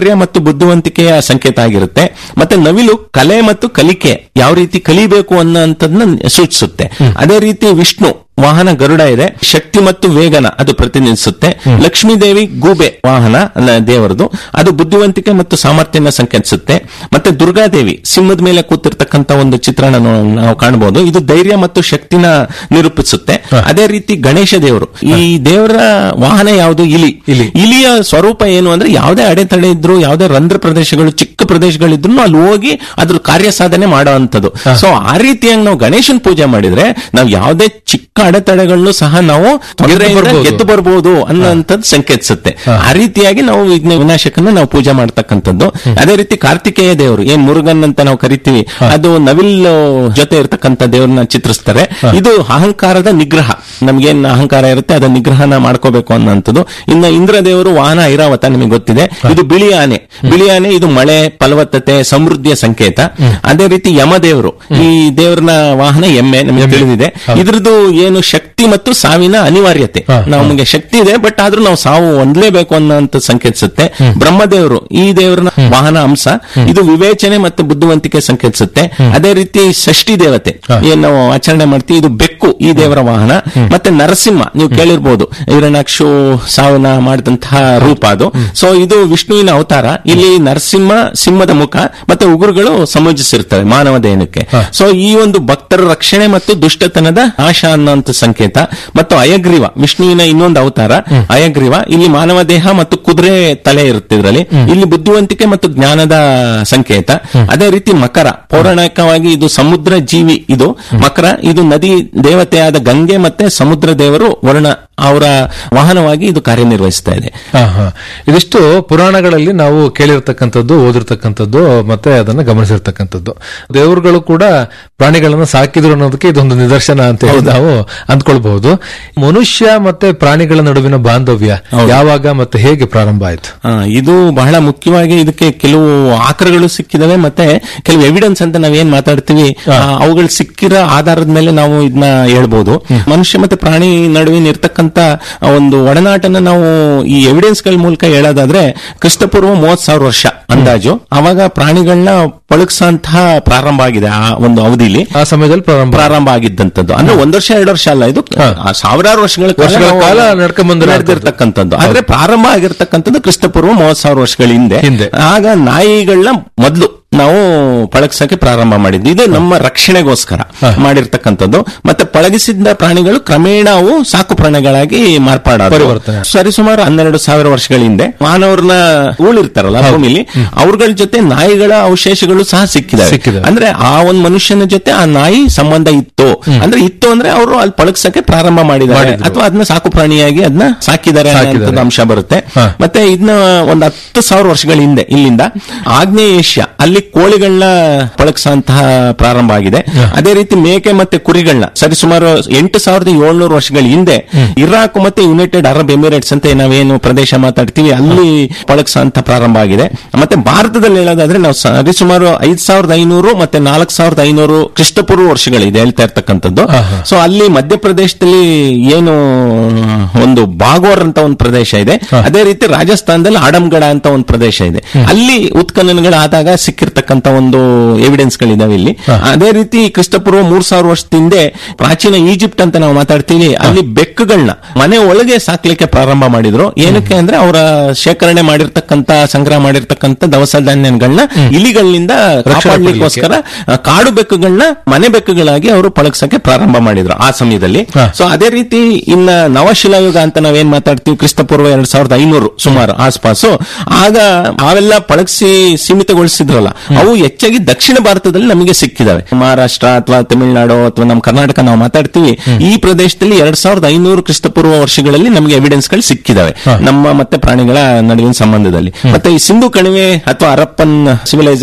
ಬುದ್ಧಿವಂತಿಕೆಯ ಸಂಕೇತ ಆಗಿರುತ್ತೆ ಮತ್ತೆ ನವಿಲು ಕಲೆ ಮತ್ತು ಕಲಿಕೆ ಯಾವ ರೀತಿ ಕಲಿಬೇಕು ಅನ್ನೋಂಥದ್ದನ್ನ ಸೂಚಿಸುತ್ತೆ ಅದೇ ರೀತಿ ವಿಷ್ಣು ವಾಹನ ಗರುಡ ಇದೆ ಶಕ್ತಿ ಮತ್ತು ವೇಗನ ಅದು ಪ್ರತಿನಿಧಿಸುತ್ತೆ ಲಕ್ಷ್ಮೀ ದೇವಿ ಗೂಬೆ ವಾಹನ ಅಲ್ಲ ದೇವರದು ಅದು ಬುದ್ಧಿವಂತಿಕೆ ಮತ್ತು ಸಾಮರ್ಥ್ಯನ ಸಂಕೇತಿಸುತ್ತೆ ಮತ್ತೆ ದುರ್ಗಾದೇವಿ ಸಿಂಹದ ಮೇಲೆ ಕೂತಿರ್ತಕ್ಕಂತ ಒಂದು ಚಿತ್ರಣ ನಾವು ಕಾಣಬಹುದು ಇದು ಧೈರ್ಯ ಮತ್ತು ಶಕ್ತಿನ ನಿರೂಪಿಸುತ್ತೆ ಅದೇ ರೀತಿ ಗಣೇಶ ದೇವರು ಈ ದೇವರ ವಾಹನ ಯಾವುದು ಇಲಿ ಇಲಿ ಇಲಿಯ ಸ್ವರೂಪ ಏನು ಅಂದ್ರೆ ಯಾವುದೇ ಅಡೆತಡೆ ಇದ್ರು ಯಾವುದೇ ರಂಧ್ರ ಪ್ರದೇಶಗಳು ಚಿಕ್ಕ ಪ್ರದೇಶಗಳಿದ್ರು ಅಲ್ಲಿ ಹೋಗಿ ಅದ್ರ ಕಾರ್ಯ ಸಾಧನೆ ಮಾಡುವಂತದ್ದು ಸೊ ಆ ರೀತಿಯಾಗಿ ನಾವು ಗಣೇಶನ್ ಪೂಜೆ ಮಾಡಿದ್ರೆ ನಾವು ಯಾವುದೇ ಚಿಕ್ಕ ಅಡೆತಡೆಗಳನ್ನು ಸಹ ನಾವು ತೊಂದರೆಯಿಂದ ಬರ್ಬೋದು. ಗೆದ್ದು ಬರಬಹುದು ಅನ್ನೋಂಥದ್ದು ಸಂಕೇತಿಸುತ್ತೆ ಆ ರೀತಿಯಾಗಿ ನಾವು ವಿಘ್ನ ವಿನಾಶಕನ್ನ ನಾವು ಪೂಜೆ ಮಾಡ್ತಕ್ಕಂಥದ್ದು ಅದೇ ರೀತಿ ಕಾರ್ತಿಕೇಯ ದೇವರು ಏನ್ ಮುರುಗನ್ ಅಂತ ನಾವು ಕರಿತೀವಿ ಅದು ನವಿಲ್ ಜೊತೆ ಇರತಕ್ಕಂತ ದೇವ್ರನ್ನ ಚಿತ್ರಿಸ್ತಾರೆ ಇದು ಅಹಂಕಾರದ ನಿಗ್ರಹ ನಮ್ಗೇನ್ ಅಹಂಕಾರ ಇರುತ್ತೆ ಅದನ್ನ ನಿಗ್ರಹನ ಮಾಡ್ಕೋಬೇಕು ಅನ್ನೋಂಥದ್ದು ಇನ್ನ ಇಂದ್ರ ದೇವರು ವಾಹನ ಐರಾವತ ನಿಮಗೆ ಗೊತ್ತಿದೆ ಇದು ಬಿಳಿ ಆನೆ ಬಿಳಿ ಆನೆ ಇದು ಮಳೆ ಫಲವತ್ತತೆ ಸಮೃದ್ಧಿಯ ಸಂಕೇತ ಅದೇ ರೀತಿ ಯಮದೇವರು ಈ ದೇವ್ರನ ವಾಹನ ಎಮ್ಮೆ ನಮಗೆ ತಿಳಿದಿದೆ ಇದ್ರದ್ದು ಏನು ಶಕ್ತಿ ಮತ್ತು ಸಾವಿನ ಅನಿವಾರ್ಯತೆ ನಮಗೆ ಶಕ್ತಿ ಇದೆ ಬಟ್ ಆದ್ರೂ ನಾವು ಸಾವು ಹೊಂದಲೇಬೇಕು ಅನ್ನೋಂತ ಸಂಕೇತಿಸುತ್ತೆ ಬ್ರಹ್ಮದೇವರು ಈ ದೇವರನ ವಾಹನ ಅಂಶ ಇದು ವಿವೇಚನೆ ಮತ್ತು ಬುದ್ಧಿವಂತಿಕೆ ಸಂಕೇತಿಸುತ್ತೆ ಅದೇ ರೀತಿ ಷಷ್ಠಿ ದೇವತೆ ಏನ್ ನಾವು ಆಚರಣೆ ಮಾಡ್ತೀವಿ ಇದು ಬೆಕ್ಕು ಈ ದೇವರ ವಾಹನ ಮತ್ತೆ ನರಸಿಂಹ ನೀವು ಕೇಳಿರ್ಬೋದು ಹಿರಣ್ಯಾಕ್ಷು ಸಾವಿನ ಮಾಡಿದಂತಹ ರೂಪ ಅದು ಸೊ ಇದು ವಿಷ್ಣುವಿನ ಅವತಾರ ಇಲ್ಲಿ ನರಸಿಂಹ ಸಿಂಹದ ಮುಖ ಮತ್ತೆ ಉಗುರುಗಳು ಸಂಯೋಜಿಸಿರ್ತವೆ ಮಾನವ ದೇಹಕ್ಕೆ ಸೊ ಈ ಒಂದು ಭಕ್ತರ ರಕ್ಷಣೆ ಮತ್ತು ದುಷ್ಟತನದ ನಾಶ ಅನ್ನೋಂಥ ಸಂಕೇತ ಮತ್ತು ಅಯಗ್ರೀವ ವಿಷ್ಣುವಿನ ಇನ್ನೊಂದು ಅವತಾರ ಅಯಗ್ರೀವ ಇಲ್ಲಿ ಮಾನವ ದೇಹ ಮತ್ತು ಕುದುರೆ ತಲೆ ಇರುತ್ತೆ ಇದರಲ್ಲಿ ಇಲ್ಲಿ ಬುದ್ಧಿವಂತಿಕೆ ಮತ್ತು ಜ್ಞಾನದ ಸಂಕೇತ ಅದೇ ರೀತಿ ಮಕರ ಪೌರಾಣಿಕವಾಗಿ ಇದು ಸಮುದ್ರ ಜೀವಿ ಇದು ಮಕರ ಇದು ನದಿ ದೇವತೆಯಾದ ಗಂಗೆ ಮತ್ತೆ ಸಮುದ್ರ ದೇವರು ವರ್ಣ ಅವರ ವಾಹನವಾಗಿ ಇದು ಕಾರ್ಯನಿರ್ವಹಿಸ್ತಾ ಇದೆ ಹಾ, ಹಾ. ಇದಿಷ್ಟು ಪುರಾಣಗಳಲ್ಲಿ ನಾವು ಕೇಳಿರ್ತಕ್ಕಂಥದ್ದು ಓದಿರ್ತಕ್ಕಂಥದ್ದು ಮತ್ತೆ ಅದನ್ನ ಗಮನಿಸಿರ್ತಕ್ಕಂಥದ್ದು ದೇವರುಗಳು ಕೂಡ ಪ್ರಾಣಿಗಳನ್ನ ಸಾಕಿದ್ರು ಅನ್ನೋದಕ್ಕೆ ಇದೊಂದು ನಿದರ್ಶನ ಅಂತ ಹೇಳಿ ನಾವು ಅಂದ್ಕೊಳ್ಬಹುದು ಮನುಷ್ಯ ಮತ್ತೆ ಪ್ರಾಣಿಗಳ ನಡುವಿನ ಬಾಂಧವ್ಯ ಯಾವಾಗ ಮತ್ತೆ ಹೇಗೆ ಪ್ರಾರಂಭ ಆಯ್ತು ಆ, ಇದು ಬಹಳ ಮುಖ್ಯವಾಗಿ ಇದಕ್ಕೆ ಕೆಲವು ಆಕರಗಳು ಸಿಕ್ಕಿದಾವೆ ಮತ್ತೆ ಕೆಲವು ಎವಿಡೆನ್ಸ್ ಅಂತ ನಾವೇನ್ ಮಾತಾಡ್ತೀವಿ ಆ, ಅವುಗಳು ಸಿಕ್ಕಿರೋ ಆಧಾರದ ಮೇಲೆ ನಾವು ಇದನ್ನ ಹೇಳ್ಬೋದು ಮನುಷ್ಯ ಮತ್ತೆ ಪ್ರಾಣಿ ನಡುವಿನ ಇರ್ತಕ್ಕಂತ ಒಂದು ಒಡನಾಟನ ನಾವು ಈ ಎವಿಡೆನ್ಸ್ ಗಳ ಮೂಲಕ ಹೇಳೋದಾದ್ರೆ ಕ್ರಿಸ್ತಪೂರ್ವ ಮೂವತ್ ಸಾವಿರ ವರ್ಷ ಅಂದಾಜು ಅವಾಗ ಪ್ರಾಣಿಗಳನ್ನ ಪಳಗ್ಸಂತಹ ಪ್ರಾರಂಭ ಆಗಿದೆ ಆ ಒಂದು ಅವಧಿಲಿ ಆ ಸಮಯದಲ್ಲಿ ಪ್ರಾರಂಭ ಪ್ರಾರಂಭ ಆಗಿದ್ದಂಥದ್ದು ಅಂದ್ರೆ ಒಂದ್ ವರ್ಷ ಎರಡು ವರ್ಷ ಅಲ್ಲ ಇದು ಆ ಸಾವಿರಾರು ವರ್ಷಗಳ ವರ್ಷಗಳ ನಾವು ಕಾಲ ನಡ್ಕೊಂಡ್ಬಂದಿರೋ ನಡೆದಿರ್ತಕ್ಕಂಥದ್ದು ಆದ್ರೆ ಪ್ರಾರಂಭ ಆಗಿರ್ತಕ್ಕಂಥದ್ದು ಕ್ರಿಸ್ತಪೂರ್ವ ಮೂವತ್ ಸಾವಿರ ವರ್ಷಗಳ ಹಿಂದೆ ಹಿಂದೆ. ಆಗ ನಾಯಿಗಳನ್ನ ಮೊದಲು ನಾವು ಪಳಗಿಸಕ್ಕೆ ಪ್ರಾರಂಭ ಮಾಡಿದ್ವಿ ಇದು ನಮ್ಮ ರಕ್ಷಣೆಗೋಸ್ಕರ ಮಾಡಿರ್ತಕ್ಕಂಥದ್ದು ಮತ್ತೆ ಪಳಗಿಸಿದ ಪ್ರಾಣಿಗಳು ಕ್ರಮೇಣ ಅವು ಸಾಕು ಪ್ರಾಣಿಗಳಾಗಿ ಮಾರ್ಪಾಡ ಪರಿವರ್ತನೆ. ಸರಿಸುಮಾರು ಹನ್ನೆರಡು ಸಾವಿರ ವರ್ಷಗಳ ಹಿಂದೆ ಮಾನವರನ್ನ ಉಳಿರ್ತಾರಲ್ಲ ಭೂಮಿಲಿ ಅವ್ರಗಳ ಜೊತೆ ನಾಯಿಗಳ ಅವಶೇಷಗಳು ಸಹ ಸಿಕ್ಕಿದಾವೆ ಸಿಕ್ಕಿದಾವೆ. ಅಂದ್ರೆ ಆ ಒಂದು ಮನುಷ್ಯನ ಜೊತೆ ಆ ನಾಯಿ ಸಂಬಂಧ ಇತ್ತು ಅಂದ್ರೆ ಇತ್ತು ಅಂದ್ರೆ ಅವರು ಅಲ್ಲಿ ಪಳಗ್ಸಕ್ಕೆ ಪ್ರಾರಂಭ ಮಾಡಿದ್ದಾರೆ ಮಾಡಿದ್ರು. ಅಥವಾ ಅದನ್ನ ಸಾಕು ಪ್ರಾಣಿಯಾಗಿ ಅದನ್ನ ಸಾಕಿದ್ದಾರೆ ಸಾಕಿದ್ದಾರೆ. ಅನ್ನೋಂಥದ್ದು ಅಂಶ ಬರುತ್ತೆ ಹಾ. ಮತ್ತೆ ಇದನ್ನ ಒಂದ್ ಹತ್ತು ಸಾವಿರ ವರ್ಷಗಳ ಹಿಂದೆ ಇಲ್ಲಿಂದ ಆಗ್ನೇಯ ಏಷ್ಯಾ ಅಲ್ಲಿ ಕೋಳಿಗಳನ್ನ ಪಳಗ್ಸಂತಹ ಪ್ರಾರಂಭ ಆಗಿದೆ ಅದೇ ರೀತಿ ಮೇಕೆ ಮತ್ತೆ ಕುರಿಗಳನ್ನ ಸರಿಸುಮಾರು ಎಂಟು ಸಾವಿರದ ಏಳ್ನೂರು ವರ್ಷಗಳ ಹಿಂದೆ ಇರಾಕ್ ಮತ್ತೆ ಯುನೈಟೆಡ್ ಅರಬ್ ಎಮಿರೇಟ್ಸ್ ಅಂತ ನಾವೇನು ಪ್ರದೇಶ ಮಾತಾಡ್ತೀವಿ ಅಲ್ಲಿ ಪಳಗ್ಸಂತ ಪ್ರಾರಂಭ ಆಗಿದೆ ಮತ್ತೆ ಭಾರತದಲ್ಲಿ ಹೇಳೋದಾದ್ರೆ ನಾವು ಸರಿಸುಮಾರು ಐದ್ ಸಾವಿರದ ಐನೂರು ಮತ್ತೆ ನಾಲ್ಕು ಸಾವಿರದ ಐನೂರು ಕ್ರಿಸ್ತಪೂರ್ವ ವರ್ಷಗಳಿದೆ ಹೇಳ್ತಾ ಇರ್ತಕ್ಕಂಥದ್ದು ಸೊ ಅಲ್ಲಿ ಮಧ್ಯಪ್ರದೇಶದಲ್ಲಿ ಏನು ಒಂದು ಬಾಗೋರ್ ಅಂತ ಒಂದು ಪ್ರದೇಶ ಇದೆ ಅದೇ ರೀತಿ ರಾಜಸ್ಥಾನದಲ್ಲಿ ಆಡಂಗಡ ಅಂತ ಒಂದು ಪ್ರದೇಶ ಇದೆ ಅಲ್ಲಿ ಉತ್ಖನನಗಳಾದಾಗ ಸಿಕ್ಕಿರ್ತಕ್ಕಂತ ಒಂದು ಎವಿಡೆನ್ಸ್ ಗಳಿದಾವೆ ಇಲ್ಲಿ ಅದೇ ರೀತಿ ಕ್ರಿಸ್ತಪೂರ್ವ ಮೂರ್ ಸಾವಿರ ವರ್ಷದ ಹಿಂದೆ ಪ್ರಾಚೀನ ಈಜಿಪ್ಟ್ ಅಂತ ನಾವು ಮಾತಾಡ್ತೀವಿ ಅಲ್ಲಿ ಬೆಕ್ಕುಗಳನ್ನ ಮನೆ ಒಳಗೆ ಸಾಕ್ಲಿಕ್ಕೆ ಪ್ರಾರಂಭ ಮಾಡಿದ್ರು ಏನಕ್ಕೆ ಅಂದ್ರೆ ಅವರ ಶೇಖರಣೆ ಮಾಡಿರ್ತಕ್ಕಂತ ಸಂಗ್ರಹ ಮಾಡಿರ್ತಕ್ಕಂತ ದವಸ ಧಾನ್ಯಗಳನ್ನ ಇಲಿಗಳಿಂದ ಕಾಪಾಡ್ಲಿಕ್ಕೋಸ್ಕರ ಆ, ಕಾಡು ಬೆಕ್ಕುಗಳನ್ನ ಮನೆ ಬೆಕ್ಕುಗಳಾಗಿ ಅವರು ಪಳಗ್ಸಕ್ಕೆ ಪ್ರಾರಂಭ ಮಾಡಿದ್ರು ಆ ಸಮಯದಲ್ಲಿ ಸೊ ಅದೇ ರೀತಿ ಇನ್ನ ನವಶಿಲಾಯುಗ ಅಂತ ನಾವೇನ್ ಮಾತಾಡ್ತೀವಿ ಕ್ರಿಸ್ತಪೂರ್ವ ಎರಡ್ ಸಾವಿರದ ಐನೂರು ಸುಮಾರು ಆಸ್ಪಾಸು ಆಗ ಅವೆಲ್ಲ ಪಳಗಿಸಿ ಸೀಮಿತಗೊಳಿಸಿದ್ರಲ್ಲ ಅವು ಹೆಚ್ಚಾಗಿ ದಕ್ಷಿಣ ಭಾರತದಲ್ಲಿ ನಮಗೆ ಸಿಕ್ಕಿದಾವೆ ಮಹಾರಾಷ್ಟ್ರ ಅಥವಾ ತಮಿಳುನಾಡು ಅಥವಾ ನಮ್ಮ ಕರ್ನಾಟಕ ನಾವು ಮಾತಾಡ್ತೀವಿ ಈ ಪ್ರದೇಶದಲ್ಲಿ ಎರಡ್ ಸಾವಿರದ ಐನೂರು ಕ್ರಿಸ್ತಪೂರ್ವ ವರ್ಷಗಳಲ್ಲಿ ನಮಗೆ ಎವಿಡೆನ್ಸ್ ಗಳು ಸಿಕ್ಕಿದಾವೆ ನಮ್ಮ ಮತ್ತೆ ಪ್ರಾಣಿಗಳ ನಡುವಿನ ಸಂಬಂಧದಲ್ಲಿ ಮತ್ತೆ ಈ ಸಿಂಧು ಕಣಿವೆ ಅಥವಾ ಹರಪ್ಪನ್ ಸಿವಿಲೈಸೇಷನ್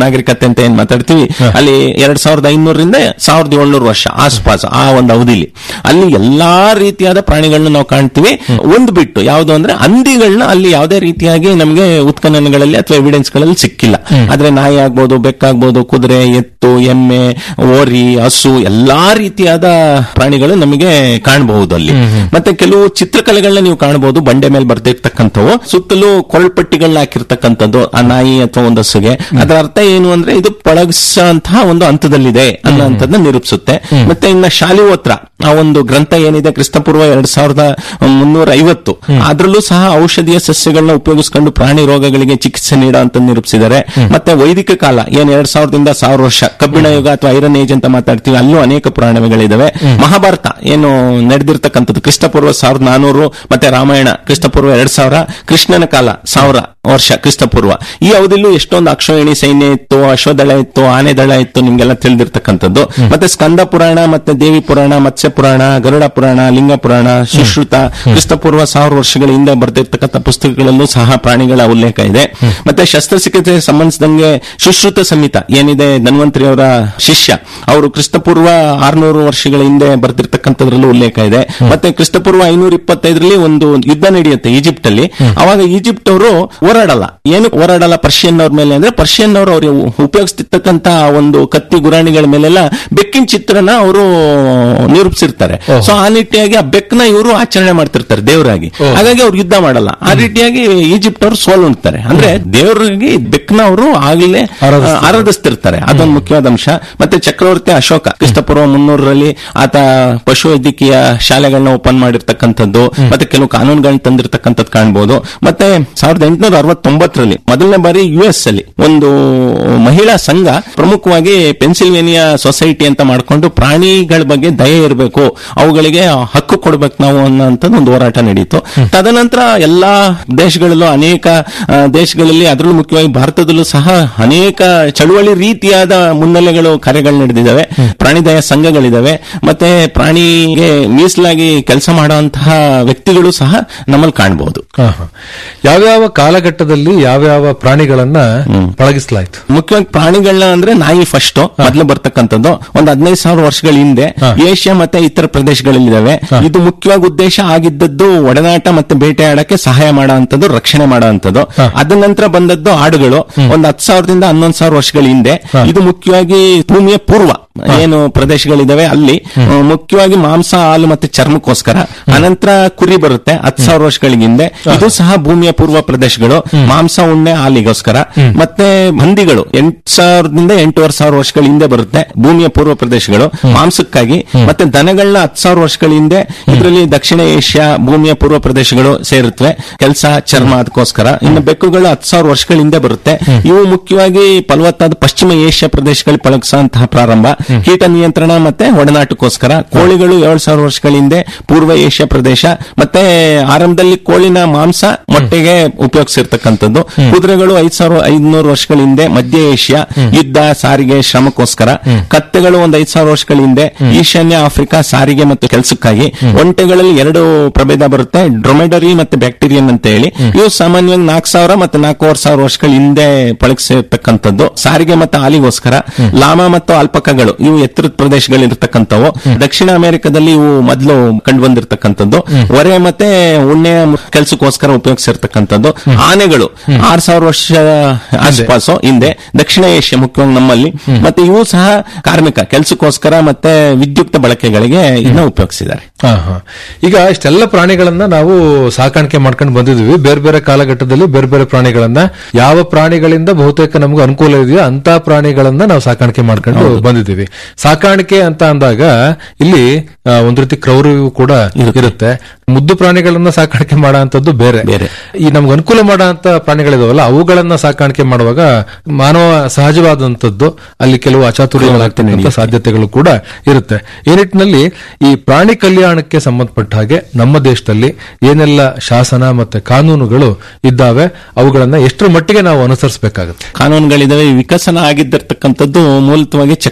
ನಾಗರಿಕತೆ ಅಂತ ಏನ್ ಮಾತಾಡ್ತೀವಿ ಅಲ್ಲಿ ಎರಡ್ ಸಾವಿರದ ಐನೂರರಿಂದ ಸಾವಿರದ ಏಳ್ನೂರು ವರ್ಷ ಆಸ್ಪಾಸ್ ಆ ಒಂದು ಅವಧಿಲಿ ಅಲ್ಲಿ ಎಲ್ಲಾ ರೀತಿಯಾದ ಪ್ರಾಣಿಗಳನ್ನ ನಾವು ಕಾಣ್ತೀವಿ ಒಂದು ಬಿಟ್ಟು ಯಾವುದು ಅಂದ್ರೆ ಹಂದಿಗಳನ್ನ ಅಲ್ಲಿ ಯಾವುದೇ ರೀತಿಯಾಗಿ ನಮಗೆ ಉತ್ಖನನಗಳಲ್ಲಿ ಅಥವಾ ಎವಿಡೆನ್ಸ್ ಗಳಲ್ಲಿ ಸಿಕ್ಕಿಲ್ಲ ಆದ್ರೆ ನಾಯಿ ಆಗ್ಬೋದು ಬೆಕ್ಕಾಗ್ಬೋದು ಕುದುರೆ ಎತ್ತು ಎಮ್ಮೆ ಓರಿ ಹಸು ಎಲ್ಲಾ ರೀತಿಯಾದ ಪ್ರಾಣಿಗಳು ನಮಗೆ ಕಾಣಬಹುದು ಅಲ್ಲಿ ಮತ್ತೆ ಕೆಲವು ಚಿತ್ರಕಲೆಗಳನ್ನ ನೀವು ಕಾಣಬಹುದು ಬಂಡೆ ಮೇಲೆ ಬರ್ದಿರ್ತಕ್ಕಂಥವು ಸುತ್ತಲೂ ಕೊರಳ್ಪಟ್ಟಿಗಳನ್ನ ಹಾಕಿರ್ತಕ್ಕಂಥದ್ದು ಆ ನಾಯಿ ಅಥವಾ ಒಂದು ಹಸುಗೆ ಅದರ ಅರ್ಥ ಏನು ಅಂದ್ರೆ ಇದು ಪಳಗಿಸಂತಹ ಒಂದು ಹಂತದಲ್ಲಿದೆ ಅನ್ನೋಂಥದ್ದನ್ನ ನಿರೂಪಿಸುತ್ತೆ ಮತ್ತೆ ಇನ್ನ ಶಾಲಿವೋತ್ರ ಆ ಒಂದು ಗ್ರಂಥ ಏನಿದೆ ಕ್ರಿಸ್ತಪೂರ್ವ ಎರಡ್ ಸಾವಿರದ ಮುನ್ನೂರ ಐವತ್ತು ಅದರಲ್ಲೂ ಸಹ ಔಷಧೀಯ ಸಸ್ಯಗಳನ್ನ ಉಪಯೋಗಿಸಿಕೊಂಡು ಪ್ರಾಣಿ ರೋಗಗಳಿಗೆ ಚಿಕಿತ್ಸೆ ನೀಡೋ ಅಂತ ನಿರೂಪಿಸಿದ್ದಾರೆ ಮತ್ತೆ ವೈದಿಕ ಕಾಲ ಏನ್ ಎರಡ್ ಸಾವಿರದಿಂದ ಸಾವಿರ ವರ್ಷ ಕಬ್ಬಿಣ ಯುಗ ಅಥವಾ ಐರನ್ ಏಜ್ ಅಂತ ಮಾತಾಡ್ತೀವಿ ಅಲ್ಲೂ ಅನೇಕ ಪುರಾಣಗಳಿದಾವೆ ಮಹಾಭಾರತ ಏನು ನಡೆದಿರ್ತಕ್ಕಂಥದ್ದು ಕ್ರಿಸ್ತಪೂರ್ವ ಸಾವಿರದ ನಾನೂರು ಮತ್ತೆ ರಾಮಾಯಣ ಕ್ರಿಸ್ತಪೂರ್ವ ಎರಡ್ ಸಾವಿರ ಕೃಷ್ಣನ ಕಾಲ ಸಾವಿರ ವರ್ಷ ಕ್ರಿಸ್ತಪೂರ್ವ ಈ ಅವಧಿಯಲ್ಲೂ ಎಷ್ಟೊಂದು ಅಕ್ಷೋಹಿಣಿ ಸೈನ್ಯ ಇತ್ತು ಅಶ್ವದಳ ಇತ್ತು ಆನೆ ದಳ ಇತ್ತು ನಿಮ್ಗೆಲ್ಲ ತಿಳಿದಿರ್ತಕ್ಕಂಥದ್ದು ಮತ್ತೆ ಸ್ಕಂದ ಪುರಾಣ ಮತ್ತೆ ದೇವಿ ಪುರಾಣ ಮತ್ಸ್ಯ ಪುರಾಣ ಗರುಡ ಪುರಾಣ ಲಿಂಗ ಪುರಾಣ ಸುಶ್ರುತ ಕ್ರಿಸ್ತಪೂರ್ವ ಸಾವಿರ ವರ್ಷಗಳ ಹಿಂದೆ ಬರ್ತಿರ್ತಕ್ಕಂಥ ಪುಸ್ತಕಗಳಲ್ಲೂ ಸಹ ಪ್ರಾಣಿಗಳ ಉಲ್ಲೇಖ ಇದೆ ಮತ್ತೆ ಶಸ್ತ್ರಚಿಕಿತ್ಸೆಗೆ ಸಂಬಂಧಿಸಿದಂಗೆ ಸುಶ್ರುತ ಸಂಹಿತ ಏನಿದೆ ಧನ್ವಂತರಿ ಅವರ ಶಿಷ್ಯ ಅವರು ಕ್ರಿಸ್ತಪೂರ್ವ ಆರ್ನೂರು ವರ್ಷಗಳ ಹಿಂದೆ ಬರ್ತಿರ್ತಕ್ಕಂಥದ್ರಲ್ಲೂ ಉಲ್ಲೇಖ ಇದೆ ಮತ್ತೆ ಕ್ರಿಸ್ತಪೂರ್ವ ಐನೂರ ಇಪ್ಪತ್ತೈದರಲ್ಲಿ ಒಂದು ಯುದ್ಧ ನಡೆಯುತ್ತೆ ಈಜಿಪ್ಟ್ ಅಲ್ಲಿ ಅವಾಗ ಈಜಿಪ್ಟ್ ಅವರು ಹೋರಾಡಲ್ಲ ಏನು ಹೋರಾಡಲ್ಲ ಪರ್ಷಿಯನ್ ಅವ್ರ ಮೇಲೆ ಅಂದ್ರೆ ಪರ್ಷಿಯನ್ ಅವರು ಅವರು ಉಪಯೋಗಿಸ್ತಿರ್ತಕ್ಕಂತ ಒಂದು ಕತ್ತಿ ಗುರಾಣಿಗಳ ಮೇಲೆಲ್ಲ ಬೆಕ್ಕಿನ ಚಿತ್ರನ ಅವರು ನಿರೂಪಿಸಿರ್ತಾರೆ ಸೊ ಆ ನಿಟ್ಟಿಯಾಗಿ ಆ ಬೆಕ್ಕನ ಇವರು ಆಚರಣೆ ಮಾಡ್ತಿರ್ತಾರೆ ದೇವರಾಗಿ ಹಾಗಾಗಿ ಅವ್ರು ಯುದ್ಧ ಮಾಡಲ್ಲ ಆ ರೀತಿಯಾಗಿ ಈಜಿಪ್ಟ್ ಅವರು ಸೋಲುಂಟ್ತಾರೆ ಅಂದ್ರೆ ದೇವರಿಗೆ ಬೆಕ್ಕನ ಅವರು ಆಗ್ಲೇ ಆರಾಧಿಸ್ತಾರೆ. ಆರಾಧಿಸ್ತಿರ್ತಾರೆ ಅದೊಂದು ಮುಖ್ಯವಾದ ಅಂಶ ಮತ್ತೆ ಚಕ್ರವರ್ತಿ ಅಶೋಕ ಕ್ರಿಸ್ತಪೂರ್ವ ಮುನ್ನೂರರಲ್ಲಿ ಆತ ಪಶು ವೈದ್ಯಕೀಯ ಶಾಲೆಗಳನ್ನ ಓಪನ್ ಮಾಡಿರ್ತಕ್ಕಂಥದ್ದು ಮತ್ತೆ ಕೆಲವು ಕಾನೂನುಗಳನ್ನ ತಂದಿರ್ತಕ್ಕಂಥದ್ದು ಕಾಣಬಹುದು ಮತ್ತೆ ಸಾವಿರದ ಎಂಟುನೂರ ಅರವತ್ತೊಂಬತ್ತರಲ್ಲಿ ಮೊದಲನೇ ಬಾರಿ ಯು ಎಸ್ ಅಲ್ಲಿ ಒಂದು ಮಹಿಳಾ ಸಂಘ ಪ್ರಮುಖವಾಗಿ ಪೆನ್ಸಿಲ್ವೇನಿಯಾ ಸೊಸೈಟಿ ಅಂತ ಮಾಡ್ಕೊಂಡು ಪ್ರಾಣಿಗಳ ಬಗ್ಗೆ ದಯೆ ಇರಬೇಕು ಅವುಗಳಿಗೆ ಹಕ್ಕು ಕೊಡ್ಬೇಕು ನಾವು ಅನ್ನೋಂಥದ್ದು ಒಂದು ಹೋರಾಟ ನಡೀತು ತದನಂತರ ಎಲ್ಲಾ ದೇಶಗಳಲ್ಲೂ ಅನೇಕ ಆ, ದೇಶಗಳಲ್ಲಿ ಅದರಲ್ಲೂ ಮುಖ್ಯವಾಗಿ ಭಾರತದಲ್ಲೂ ಸಹ ಅನೇಕ ಚಳುವಳಿ ರೀತಿಯಾದ ಮುನ್ನೆಲೆಗಳು ಕಾರ್ಯಗಳು ನಡೆದಿದ್ದಾವೆ ಪ್ರಾಣಿ ದಯ ಸಂಘಗಳಿದಾವೆ ಮತ್ತೆ ಪ್ರಾಣಿಗೆ ಮೀಸಲಾಗಿ ಕೆಲಸ ಮಾಡುವಂತಹ ವ್ಯಕ್ತಿಗಳು ಸಹ ನಮ್ಮಲ್ಲಿ ಕಾಣಬಹುದು ಹಾ, ಹಾ. ಯಾವ್ಯಾವ ಕಾಲಘಟ್ಟದಲ್ಲಿ ಯಾವ್ಯಾವ ಪ್ರಾಣಿಗಳನ್ನ ಪಳಗಿಸಲಾಯ್ತು ಮುಖ್ಯವಾಗಿ ಪ್ರಾಣಿಗಳನ್ನ ಅಂದ್ರೆ ನಾಯಿ ಫಸ್ಟ್ ಮೊದಲು ಬರ್ತಕ್ಕಂಥದ್ದು ಒಂದು ಹದಿನೈದು ಸಾವಿರ ವರ್ಷಗಳ ಹಿಂದೆ ಏಷ್ಯಾ ಮತ್ತೆ ಇತರ ಪ್ರದೇಶಗಳಲ್ಲಿದ್ದಾವೆ ಇದು ಮುಖ್ಯವಾಗಿ ಉದ್ದೇಶ ಆಗಿದ್ದದ್ದು ಒಡನಾಟ ಮತ್ತೆ ಬೇಟೆಯಾಡಕ್ಕೆ ಸಹಾಯ ಮಾಡುವಂತದ್ದು ರಕ್ಷಣೆ ಮಾಡುವಂತದ್ದು ಅದ ನಂತರ ಬಂದದ್ದು ಆಡುಗಳು ಒಂದು ಹತ್ತು ಸಾವಿರದಿಂದ ಹನ್ನೊಂದು ಸಾವಿರ ವರ್ಷಗಳ ಹಿಂದೆ ಇದು ಮುಖ್ಯವಾಗಿ ಭೂಮಿಯ ಪೂರ್ವ ಏನು ಪ್ರದೇಶಗಳಿದಾವೆ ಅಲ್ಲಿ ಆ, ಮುಖ್ಯವಾಗಿ ಮಾಂಸ ಹಾಲು ಮತ್ತೆ ಚರ್ಮಕ್ಕೋಸ್ಕರ ಅನಂತರ ಕುರಿ ಬರುತ್ತೆ ಹತ್ತು ಸಾವಿರ ವರ್ಷಗಳ ಹಿಂದೆ ಇದು ಸಹ ಭೂಮಿಯ ಪೂರ್ವ ಪ್ರದೇಶಗಳು ಮಾಂಸ ಉಣ್ಣೆ ಹಾಲಿಗೋಸ್ಕರ ಮತ್ತೆ ಹಂದಿಗಳು ಎಂಟು ಸಾವಿರದಿಂದ ಎಂಟೂವರೆ ಸಾವಿರ ವರ್ಷಗಳ ಹಿಂದೆ ಬರುತ್ತೆ ಭೂಮಿಯ ಪೂರ್ವ ಪ್ರದೇಶಗಳು ಮಾಂಸಕ್ಕಾಗಿ ಮತ್ತೆ ದನಗಳನ್ನ ಹತ್ತು ಸಾವಿರ ವರ್ಷಗಳ ಹಿಂದೆ ಇದರಲ್ಲಿ ದಕ್ಷಿಣ ಏಷ್ಯಾ ಭೂಮಿಯ ಪೂರ್ವ ಪ್ರದೇಶಗಳು ಸೇರುತ್ತವೆ ಕೆಲಸ ಚರ್ಮ ಅದಕ್ಕೋಸ್ಕರ ಇನ್ನು ಬೆಕ್ಕುಗಳು ಹತ್ತು ಸಾವಿರ ವರ್ಷಗಳ ಹಿಂದೆ ಬರುತ್ತೆ ಇವು ಮುಖ್ಯವಾಗಿ ಫಲವತ್ತಾದ ಪಶ್ಚಿಮ ಏಷ್ಯಾ ಪ್ರದೇಶಗಳಲ್ಲಿ ಪಳಗಿಸುವಂತಹ ಪ್ರಾರಂಭ ಕೀಟ ನಿಯಂತ್ರಣ ಮತ್ತೆ ಒಡನಾಟಕ್ಕೋಸ್ಕರ ಕೋಳಿಗಳು ಏಳು ಸಾವಿರ ವರ್ಷಗಳ ಹಿಂದೆ ಪೂರ್ವ ಏಷ್ಯಾ ಪ್ರದೇಶ ಮತ್ತೆ ಆರಂಭದಲ್ಲಿ ಕೋಳಿನ ಮಾಂಸ ಮೊಟ್ಟೆಗೆ ಉಪಯೋಗಿಸಿರ್ತಕ್ಕಂಥದ್ದು ಕುದುರೆಗಳು ಐದ್ ಸಾವಿರ ಐದ್ನೂರು ವರ್ಷಗಳ ಹಿಂದೆ ಮಧ್ಯ ಏಷ್ಯಾ ಯುದ್ಧ ಸಾರಿಗೆ ಶ್ರಮಕ್ಕೋಸ್ಕರ ಕತ್ತೆಗಳು ಒಂದ್ ಐದ್ ಸಾವಿರ ವರ್ಷಗಳ ಹಿಂದೆ ಈಶಾನ್ಯ ಆಫ್ರಿಕಾ ಸಾರಿಗೆ ಮತ್ತು ಕೆಲಸಕ್ಕಾಗಿ ಒಂಟೆಗಳಲ್ಲಿ ಎರಡು ಪ್ರಭೇದ ಬರುತ್ತೆ ಡ್ರೊಮೆಡರಿ ಮತ್ತೆ ಬ್ಯಾಕ್ಟೀರಿಯನ್ ಅಂತ ಹೇಳಿ ಇವು ಸಾಮಾನ್ಯವಾಗಿ ನಾಲ್ಕು ಸಾವಿರ ಮತ್ತೆ ನಾಲ್ಕೂವರೆ ಸಾವಿರ ವರ್ಷಗಳ ಹಿಂದೆ ಪಳಗಿಸಿರ್ತಕ್ಕಂಥದ್ದು ಸಾರಿಗೆ ಮತ್ತು ಹಾಲಿಗೋಸ್ಕರ ಲಾಮ ಮತ್ತು ಅಲ್ಪಕಗಳು ಇವು ಎತ್ತರದ ಪ್ರದೇಶಗಳಿರ್ತಕ್ಕಂಥವು ದಕ್ಷಿಣ ಅಮೆರಿಕದಲ್ಲಿ ಇವು ಮೊದಲು ಕಂಡು ಬಂದಿರತಕ್ಕಂಥದ್ದು ಹೊರೆ ಮತ್ತೆ ಉಣ್ಣೆ ಕೆಲಸಕ್ಕೋಸ್ಕರ ಉಪಯೋಗಿಸಿರ್ತಕ್ಕಂಥದ್ದು ಆನೆಗಳು ಆರ್ ಸಾವಿರ ವರ್ಷ ಆಸ್ಪಾಸು ಹಿಂದೆ ದಕ್ಷಿಣ ಏಷ್ಯಾ ಮುಖ್ಯವಾಗಿ ನಮ್ಮಲ್ಲಿ ಮತ್ತೆ ಇವು ಸಹ ಕಾರ್ಮಿಕ ಕೆಲಸಕ್ಕೋಸ್ಕರ ಮತ್ತೆ ವಿದ್ಯುಕ್ತ ಬಳಕೆಗಳಿಗೆ ಇದನ್ನ ಉಪಯೋಗಿಸಿದ್ದಾರೆ ಹಾ, ಹಾ. ಈಗ ಇಷ್ಟೆಲ್ಲ ಪ್ರಾಣಿಗಳನ್ನ ನಾವು ಸಾಕಾಣಿಕೆ ಮಾಡ್ಕೊಂಡು ಬಂದಿದ್ವಿ ಬೇರೆ ಬೇರೆ ಕಾಲಘಟ್ಟದಲ್ಲಿ ಬೇರೆ ಬೇರೆ ಪ್ರಾಣಿಗಳನ್ನ ಯಾವ ಪ್ರಾಣಿಗಳಿಂದ ಬಹುತೇಕ ನಮ್ಗೆ ಅನುಕೂಲ ಇದೆಯೋ ಅಂತ ಪ್ರಾಣಿಗಳನ್ನ ನಾವು ಸಾಕಾಣಿಕೆ ಮಾಡ್ಕೊಂಡು ಬಂದಿದ್ದೀವಿ ಸಾಕಾಣಿಕೆ ಅಂತ ಅಂದಾಗ ಇಲ್ಲಿ ಆ, ಒಂದ್ ರೀತಿ ಕ್ರೌರ್ಯವೂ ಕೂಡ ಇರುತ್ತೆ ಮುದ್ದು ಪ್ರಾಣಿಗಳನ್ನ ಸಾಕಾಣಿಕೆ ಮಾಡುವಂತದ್ದು ಬೇರೆ ಬೇರೆ. ಈ ನಮ್ಗೆ ಅನುಕೂಲ ಮಾಡುವಂತ ಪ್ರಾಣಿಗಳಿದಾವಲ್ಲ ಅವುಗಳನ್ನ ಸಾಕಾಣಿಕೆ ಮಾಡುವಾಗ ಮಾನವ ಸಹಜವಾದಂತದ್ದು ಅಲ್ಲಿ ಕೆಲವು ಅಚಾತುರ್ಯಗಳಾಗ್ತಕ್ಕಂಥ ಸಾಧ್ಯತೆಗಳು ಕೂಡ ಇರುತ್ತೆ ಈ ನಿಟ್ಟಿನಲ್ಲಿ ಈ ಪ್ರಾಣಿ ಕಲ್ಯಾಣಕ್ಕೆ ಸಂಬಂಧಪಟ್ಟ ಹಾಗೆ ನಮ್ಮ ದೇಶದಲ್ಲಿ ಏನೆಲ್ಲ ಶಾಸನ ಮತ್ತೆ ಕಾನೂನುಗಳು ಇದ್ದಾವೆ ಅವುಗಳನ್ನ ಎಷ್ಟರ ಮಟ್ಟಿಗೆ ನಾವು ಅನುಸರಿಸಬೇಕಾಗುತ್ತೆ ಕಾನೂನುಗಳಿದಾವೆ ವಿಕಸನ ಆಗಿದ್ದಿರ್ತಕ್ಕಂಥದ್ದು ಮೂಲತವಾಗಿ ಚಕ್ರವರ್ತಿ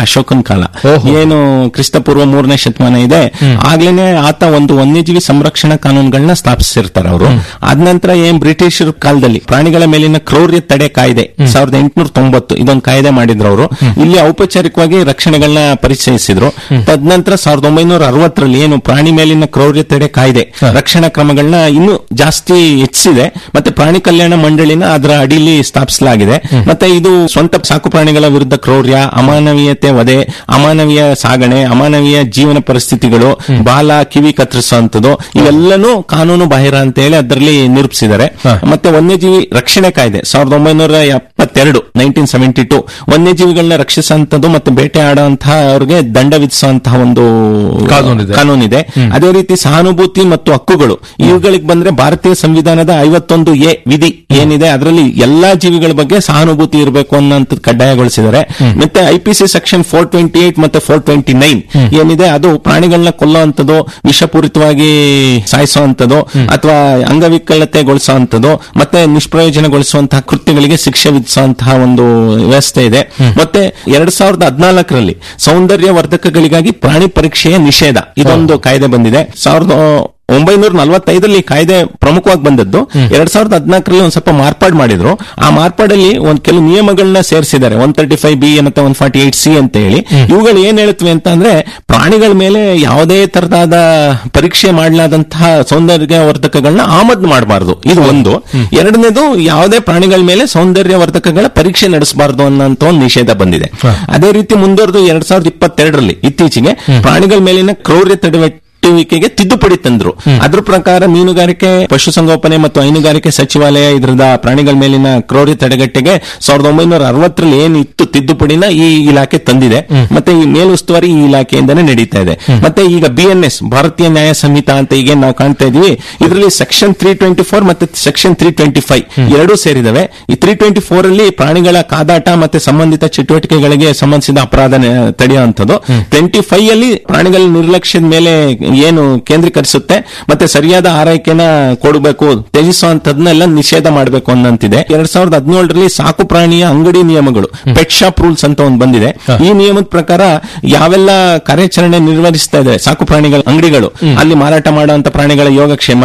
ಅಶೋಕನ್ ಕಾಲ ಓಹೋ. ಏನು ಕ್ರಿಸ್ತಪೂರ್ವ ಮೂರನೇ ಶತಮಾನ ಇದೆ ಆಗ್ಲೇನೆ ಆತ ಒಂದು ವನ್ಯಜೀವಿ ಸಂರಕ್ಷಣಾ ಕಾನೂನುಗಳನ್ನ ಸ್ಥಾಪಿಸಿರ್ತಾರೆ ಅವರು ಅದ ನಂತರ ಏನ್ ಬ್ರಿಟಿಷರ ಕಾಲದಲ್ಲಿ ಪ್ರಾಣಿಗಳ ಮೇಲಿನ ಕ್ರೌರ್ಯ ತಡೆ ಕಾಯ್ದೆ ಸಾವಿರದ ಎಂಟುನೂರ ತೊಂಬತ್ತು ಇದೊಂದು ಕಾಯ್ದೆ ಮಾಡಿದ್ರು ಅವರು ಇಲ್ಲಿ ಔಪಚಾರಿಕವಾಗಿ ರಕ್ಷಣೆಗಳನ್ನ ಪರಿಚಯಿಸಿದ್ರು ತದನಂತರ ಸಾವಿರದ ಒಂಬೈನೂರ ಅರವತ್ತರಲ್ಲಿ ಏನು ಪ್ರಾಣಿ ಮೇಲಿನ ಕ್ರೌರ್ಯ ತಡೆ ಕಾಯ್ದೆ ರಕ್ಷಣಾ ಕ್ರಮಗಳನ್ನ ಇನ್ನೂ ಜಾಸ್ತಿ ಹೆಚ್ಚಿದೆ ಮತ್ತೆ ಪ್ರಾಣಿ ಕಲ್ಯಾಣ ಮಂಡಳಿನ ಅದರ ಅಡಿಯಲ್ಲಿ ಸ್ಥಾಪಿಸಲಾಗಿದೆ ಮತ್ತೆ ಇದು ಸ್ವಂತ ಸಾಕು ಪ್ರಾಣಿಗಳ ವಿರುದ್ಧ ಕ್ರೌರ್ಯ ಅಮಾನವೀಯತೆ ವಧೆ ಅಮಾನವೀಯ ಸಾಗಣೆ ಅಮಾನವೀಯ ಜೀವನ ಪರಿಸ್ಥಿತಿಗಳು ಬಾಲ ಕಿವಿ ಕತ್ತರಿಸುವಂತದ್ದು ಇವೆಲ್ಲನೂ ಕಾನೂನು ಬಾಹಿರ ಅಂತ ಹೇಳಿ ಅದರಲ್ಲಿ ನಿರೂಪಿಸಿದ್ದಾರೆ ಮತ್ತೆ ವನ್ಯಜೀವಿ ರಕ್ಷಣೆ ಕಾಯ್ದೆ ಸಾವಿರದ ಒಂಬೈನೂರ ಎಪ್ಪತ್ತೆರಡು ನೈನ್ಟೀನ್ ಸೆವೆಂಟಿ ಟು ವನ್ಯಜೀವಿಗಳನ್ನ ರಕ್ಷಿಸುವಂತದ್ದು ಮತ್ತೆ ಬೇಟೆ ಆಡುವಂತಹ ಅವ್ರಿಗೆ ದಂಡ ವಿಧಿಸುವಂತಹ ಒಂದು ಕಾನೂನಿದೆ. ಕಾನೂನಿದೆ ಅದೇ ರೀತಿ ಸಹಾನುಭೂತಿ ಮತ್ತು ಹಕ್ಕುಗಳು ಇವುಗಳಿಗೆ ಬಂದ್ರೆ ಭಾರತೀಯ ಸಂವಿಧಾನದ ಐವತ್ತೊಂದು ಎ ವಿಧಿ ಏನಿದೆ ಅದರಲ್ಲಿ ಎಲ್ಲಾ ಜೀವಿಗಳ ಬಗ್ಗೆ ಸಹಾನುಭೂತಿ ಇರಬೇಕು ಅನ್ನೋಂಥದ್ದು ಕಡ್ಡಾಯಗೊಳಿಸಿದ್ದಾರೆ ಮತ್ತೆ IPC section four twenty eight ಮತ್ತೆ ಫೋರ್ ಟ್ವೆಂಟಿ ನೈನ್ ಏನಿದೆ ಅದು ಪ್ರಾಣಿಗಳನ್ನ ಕೊಲ್ಲುವಂಥದ್ದು ವಿಷಪೂರಿತವಾಗಿ ಸಾಯಿಸುವಂಥದ್ದು ಅಥವಾ ಅಂಗವಿಕಲತೆಗೊಳಿಸುವಂಥದ್ದು ಮತ್ತೆ ನಿಷ್ಪ್ರಯೋಜನಗೊಳಿಸುವಂತಹ ಕೃತ್ಯಗಳಿಗೆ ಶಿಕ್ಷೆ ವಿಧಿಸುವಂತಹ ಒಂದು ವ್ಯವಸ್ಥೆ ಇದೆ ಮತ್ತೆ ಎರಡ್ ಸಾವಿರದ ಹದಿನಾಲ್ಕರಲ್ಲಿ ಸೌಂದರ್ಯ ವರ್ಧಕಗಳಿಗಾಗಿ ಪ್ರಾಣಿ ಪರೀಕ್ಷೆಯ ನಿಷೇಧ ಇದೊಂದು ಕಾಯ್ದೆ ಬಂದಿದೆ ಸಾವಿರದ ಒಂಬೈನೂರ ನಲವತ್ತೈದರಲ್ಲಿ ಈ ಕಾಯ್ದೆ ಪ್ರಮುಖವಾಗಿ ಬಂದದ್ದು ಎರಡ್ ಸಾವಿರದ ಹದಿನಾಲ್ಕರಲ್ಲಿ ಒಂದ್ ಸ್ವಲ್ಪ ಮಾರ್ಪಾಡು ಮಾಡಿದ್ರು ಆ ಮಾರ್ಪಾಡಲ್ಲಿ ಒಂದ್ ಕೆಲವು ನಿಯಮಗಳನ್ನ ಸೇರಿಸಿದ್ದಾರೆ ಒನ್ ತರ್ಟಿ ಫೈವ್ ಬಿ ಮತ್ತೆ ಒನ್ ಫಾರ್ಟಿ ಏಟ್ ಸಿ ಅಂತ ಹೇಳಿ ಇವುಗಳು ಏನ್ ಹೇಳುತ್ತವೆ ಅಂತ ಅಂದ್ರೆ ಪ್ರಾಣಿಗಳ ಮೇಲೆ ಯಾವುದೇ ತರದಾದ ಪರೀಕ್ಷೆ ಮಾಡಲಾದಂತಹ ಸೌಂದರ್ಯ ವರ್ಧಕಗಳನ್ನ ಆಮದು ಮಾಡಬಾರದು ಇದು ಒಂದು ಎರಡನೇದು ಯಾವುದೇ ಪ್ರಾಣಿಗಳ ಮೇಲೆ ಸೌಂದರ್ಯ ವರ್ಧಕಗಳ ಪರೀಕ್ಷೆ ನಡೆಸಬಾರದು ಅನ್ನೋಂತ ಒಂದು ನಿಷೇಧ ಬಂದಿದೆ ಅದೇ ರೀತಿ ಮುಂದುವರೆದು ಎರಡ್ ಸಾವಿರದ ಇಪ್ಪತ್ತೆರಡರಲ್ಲಿ ಇತ್ತೀಚೆಗೆ ಪ್ರಾಣಿಗಳ ಮೇಲಿನ ಕ್ರೌರ್ಯ ತಡೆಗಟ್ಟುವಿಕೆಗೆ ತಿದ್ದುಪಡಿ ತಂದ್ರು ಅದ್ರ ಪ್ರಕಾರ ಮೀನುಗಾರಿಕೆ ಪಶುಸಂಗೋಪನೆ ಮತ್ತು ಹೈನುಗಾರಿಕೆ ಸಚಿವಾಲಯ ಇದರದ ಪ್ರಾಣಿಗಳ ಮೇಲಿನ ಕ್ರೌರ್ಯ ತಡೆಗಟ್ಟೆಗೆ ಸಾವಿರದ ಒಂಬೈನೂರ ಅರವತ್ತರಲ್ಲಿ ಏನ್ ಇತ್ತು ತಿದ್ದುಪಡಿನ ಈ ಇಲಾಖೆ ತಂದಿದೆ ಮತ್ತೆ ಈ ಮೇಲುಸ್ತುವಾರಿ ಈ ಇಲಾಖೆಯಿಂದನೇ ನಡೀತಾ ಇದೆ ಮತ್ತೆ ಈಗ ಬಿಎನ್ಎಸ್ ಭಾರತೀಯ ನ್ಯಾಯ ಸಂಹಿತಾ ಅಂತ ಈಗ ನಾವು ಕಾಣ್ತಾ ಇದೀವಿ ಇದರಲ್ಲಿ ಸೆಕ್ಷನ್ ತ್ರೀ ಟ್ವೆಂಟಿ ಫೋರ್ ಮತ್ತೆ ಸೆಕ್ಷನ್ ತ್ರೀ ಟ್ವೆಂಟಿ ಫೈವ್ ಎರಡೂ ಸೇರಿದವೆ ಈ ತ್ರೀ ಟ್ವೆಂಟಿ ಫೋರ್ ಅಲ್ಲಿ ಪ್ರಾಣಿಗಳ ಕಾದಾಟ ಮತ್ತೆ ಸಂಬಂಧಿತ ಚಟುವಟಿಕೆಗಳಿಗೆ ಸಂಬಂಧಿಸಿದ ಅಪರಾಧ ನ- ತಡೆಯುವಂಥದ್ದು ಟ್ವೆಂಟಿ ಫೈವ್ ಅಲ್ಲಿ ಪ್ರಾಣಿಗಳ ನಿರ್ಲಕ್ಷ್ಯದ ಮೇಲೆ ಏನು ಕೇಂದ್ರೀಕರಿಸುತ್ತೆ ಮತ್ತೆ ಸರಿಯಾದ ಆರೈಕೆನ ಕೊಡಬೇಕು ತ್ಯಜಿಸುವಂತದನ್ನೆಲ್ಲ ನಿಷೇಧ ಮಾಡಬೇಕು ಅನ್ನಂತಿದೆ ಎರಡ್ ಸಾವಿರದ ಹದಿನೇಳರಲ್ಲಿ ಸಾಕು ಪ್ರಾಣಿಯ ಅಂಗಡಿ ನಿಯಮಗಳು ಪೆಟ್ ಶಾಪ್ ರೂಲ್ಸ್ ಅಂತ ಒಂದು ಬಂದಿದೆ ಈ ನಿಯಮದ ಪ್ರಕಾರ ಯಾವೆಲ್ಲ ಕಾರ್ಯಾಚರಣೆ ನಿರ್ವಹಿಸ್ತಾ ಇದೆ ಸಾಕು ಪ್ರಾಣಿಗಳ ಅಂಗಡಿಗಳು ಅಲ್ಲಿ ಮಾರಾಟ ಮಾಡುವಂತ ಪ್ರಾಣಿಗಳ ಯೋಗಕ್ಷೇಮ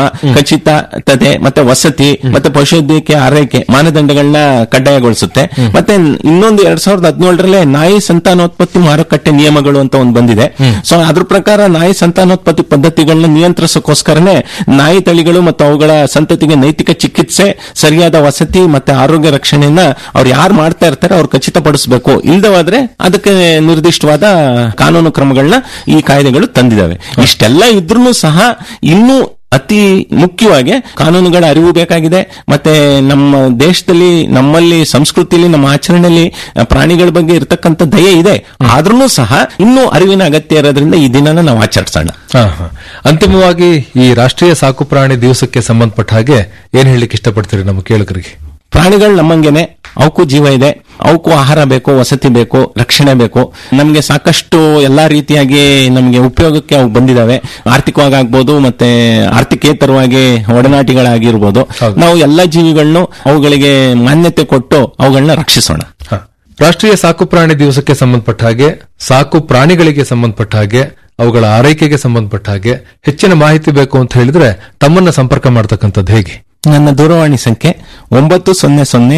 ಖಚಿತತೆ ಮತ್ತೆ ವಸತಿ ಮತ್ತೆ ಪಶುವೈದ್ಯಕೀಯ ಆರೈಕೆ ಮಾನದಂಡಗಳನ್ನ ಕಡ್ಡಾಯಗೊಳಿಸುತ್ತೆ ಮತ್ತೆ ಇನ್ನೊಂದು ಎರಡ್ ಸಾವಿರದ ಹದಿನೇಳರಲ್ಲೇ ನಾಯಿ ಸಂತಾನೋತ್ಪತ್ತಿ ಮಾರುಕಟ್ಟೆ ನಿಯಮಗಳು ಅಂತ ಒಂದು ಬಂದಿದೆ ಸೊ ಅದ್ರ ಪ್ರಕಾರ ನಾಯಿ ಸಂತಾನೋತ್ಪತ್ತಿ ಪದ್ಧತಿಗಳನ್ನ ನಿಯಂತ್ರಿಸೋಕೋಸ್ಕರನೇ ನಾಯಿ ತಳಿಗಳು ಮತ್ತು ಅವುಗಳ ಸಂತತಿಗೆ ನೈತಿಕ ಚಿಕಿತ್ಸೆ ಸರಿಯಾದ ವಸತಿ ಮತ್ತೆ ಆರೋಗ್ಯ ರಕ್ಷಣೆಯನ್ನ ಅವ್ರು ಯಾರು ಮಾಡ್ತಾ ಇರ್ತಾರೆ ಅವ್ರು ಖಚಿತಪಡಿಸಬೇಕು ಇಲ್ಲದವಾದ್ರೆ ಅದಕ್ಕೆ ನಿರ್ದಿಷ್ಟವಾದ ಕಾನೂನು ಕ್ರಮಗಳನ್ನ ಈ ಕಾಯ್ದೆಗಳು ತಂದಿದ್ದಾವೆ ಇಷ್ಟೆಲ್ಲ ಇದ್ರೂ ಸಹ ಇನ್ನೂ ಅತಿ ಮುಖ್ಯವಾಗಿ ಕಾನೂನುಗಳ ಅರಿವು ಬೇಕಾಗಿದೆ ಮತ್ತೆ ನಮ್ಮ ದೇಶದಲ್ಲಿ ನಮ್ಮಲ್ಲಿ ಸಂಸ್ಕೃತಿಯಲ್ಲಿ ನಮ್ಮ ಆಚರಣೆಯಲ್ಲಿ ಆ, ಪ್ರಾಣಿಗಳ ಬಗ್ಗೆ ಇರತಕ್ಕಂತ ದಯೆ ಇದೆ ಆದ್ರೂ ಸಹ ಇನ್ನೂ ಅರಿವಿನ ಅಗತ್ಯ ಇರೋದ್ರಿಂದ ಈ ದಿನನ ನಾವು ಆಚರಿಸೋಣ ಹಾ, ಹಾ. ಅಂತಿಮವಾಗಿ ಈ ರಾಷ್ಟ್ರೀಯ ಸಾಕು ಪ್ರಾಣಿ ದಿವಸಕ್ಕೆ ಸಂಬಂಧಪಟ್ಟ ಹಾಗೆ ಏನ್ ಹೇಳಲಿಕ್ಕೆ ಇಷ್ಟಪಡ್ತೀರಿ ನಮ್ಮ ಕೇಳುಗರಿಗೆ ಪ್ರಾಣಿಗಳು ನಮ್ಮಂಗೆನೆ ಅವಕ್ಕೂ ಜೀವ ಇದೆ ಅವಕ್ಕೂ ಆಹಾರ ಬೇಕು ವಸತಿ ಬೇಕು ರಕ್ಷಣೆ ಬೇಕು ನಮಗೆ ಸಾಕಷ್ಟು ಎಲ್ಲಾ ರೀತಿಯಾಗಿ ನಮಗೆ ಉಪಯೋಗಕ್ಕೆ ಅವು ಬಂದಿದಾವೆ ಆರ್ಥಿಕವಾಗಿ ಆಗ್ಬೋದು ಮತ್ತೆ ಆರ್ಥಿಕೇತರವಾಗಿ ಒಡನಾಟಿಗಳಾಗಿರ್ಬೋದು ಹೌದು. ನಾವು ಎಲ್ಲಾ ಜೀವಿಗಳನ್ನು ಅವುಗಳಿಗೆ ಮಾನ್ಯತೆ ಕೊಟ್ಟು ಅವುಗಳನ್ನ ರಕ್ಷಿಸೋಣ ಹಾ. ರಾಷ್ಟ್ರೀಯ ಸಾಕು ಪ್ರಾಣಿ ದಿವಸಕ್ಕೆ ಸಂಬಂಧಪಟ್ಟ ಹಾಗೆ ಸಾಕು ಪ್ರಾಣಿಗಳಿಗೆ ಸಂಬಂಧಪಟ್ಟ ಹಾಗೆ ಅವುಗಳ ಆರೈಕೆಗೆ ಸಂಬಂಧಪಟ್ಟ ಹಾಗೆ ಹೆಚ್ಚಿನ ಮಾಹಿತಿ ಬೇಕು ಅಂತ ಹೇಳಿದ್ರೆ ತಮ್ಮನ್ನ ಸಂಪರ್ಕ ಮಾಡ್ತಕ್ಕಂಥದ್ದು ಹೇಗೆ ನನ್ನ ದೂರವಾಣಿ ಸಂಖ್ಯೆ ಒಂಬತ್ತು ಸೊನ್ನೆ ಸೊನ್ನೆ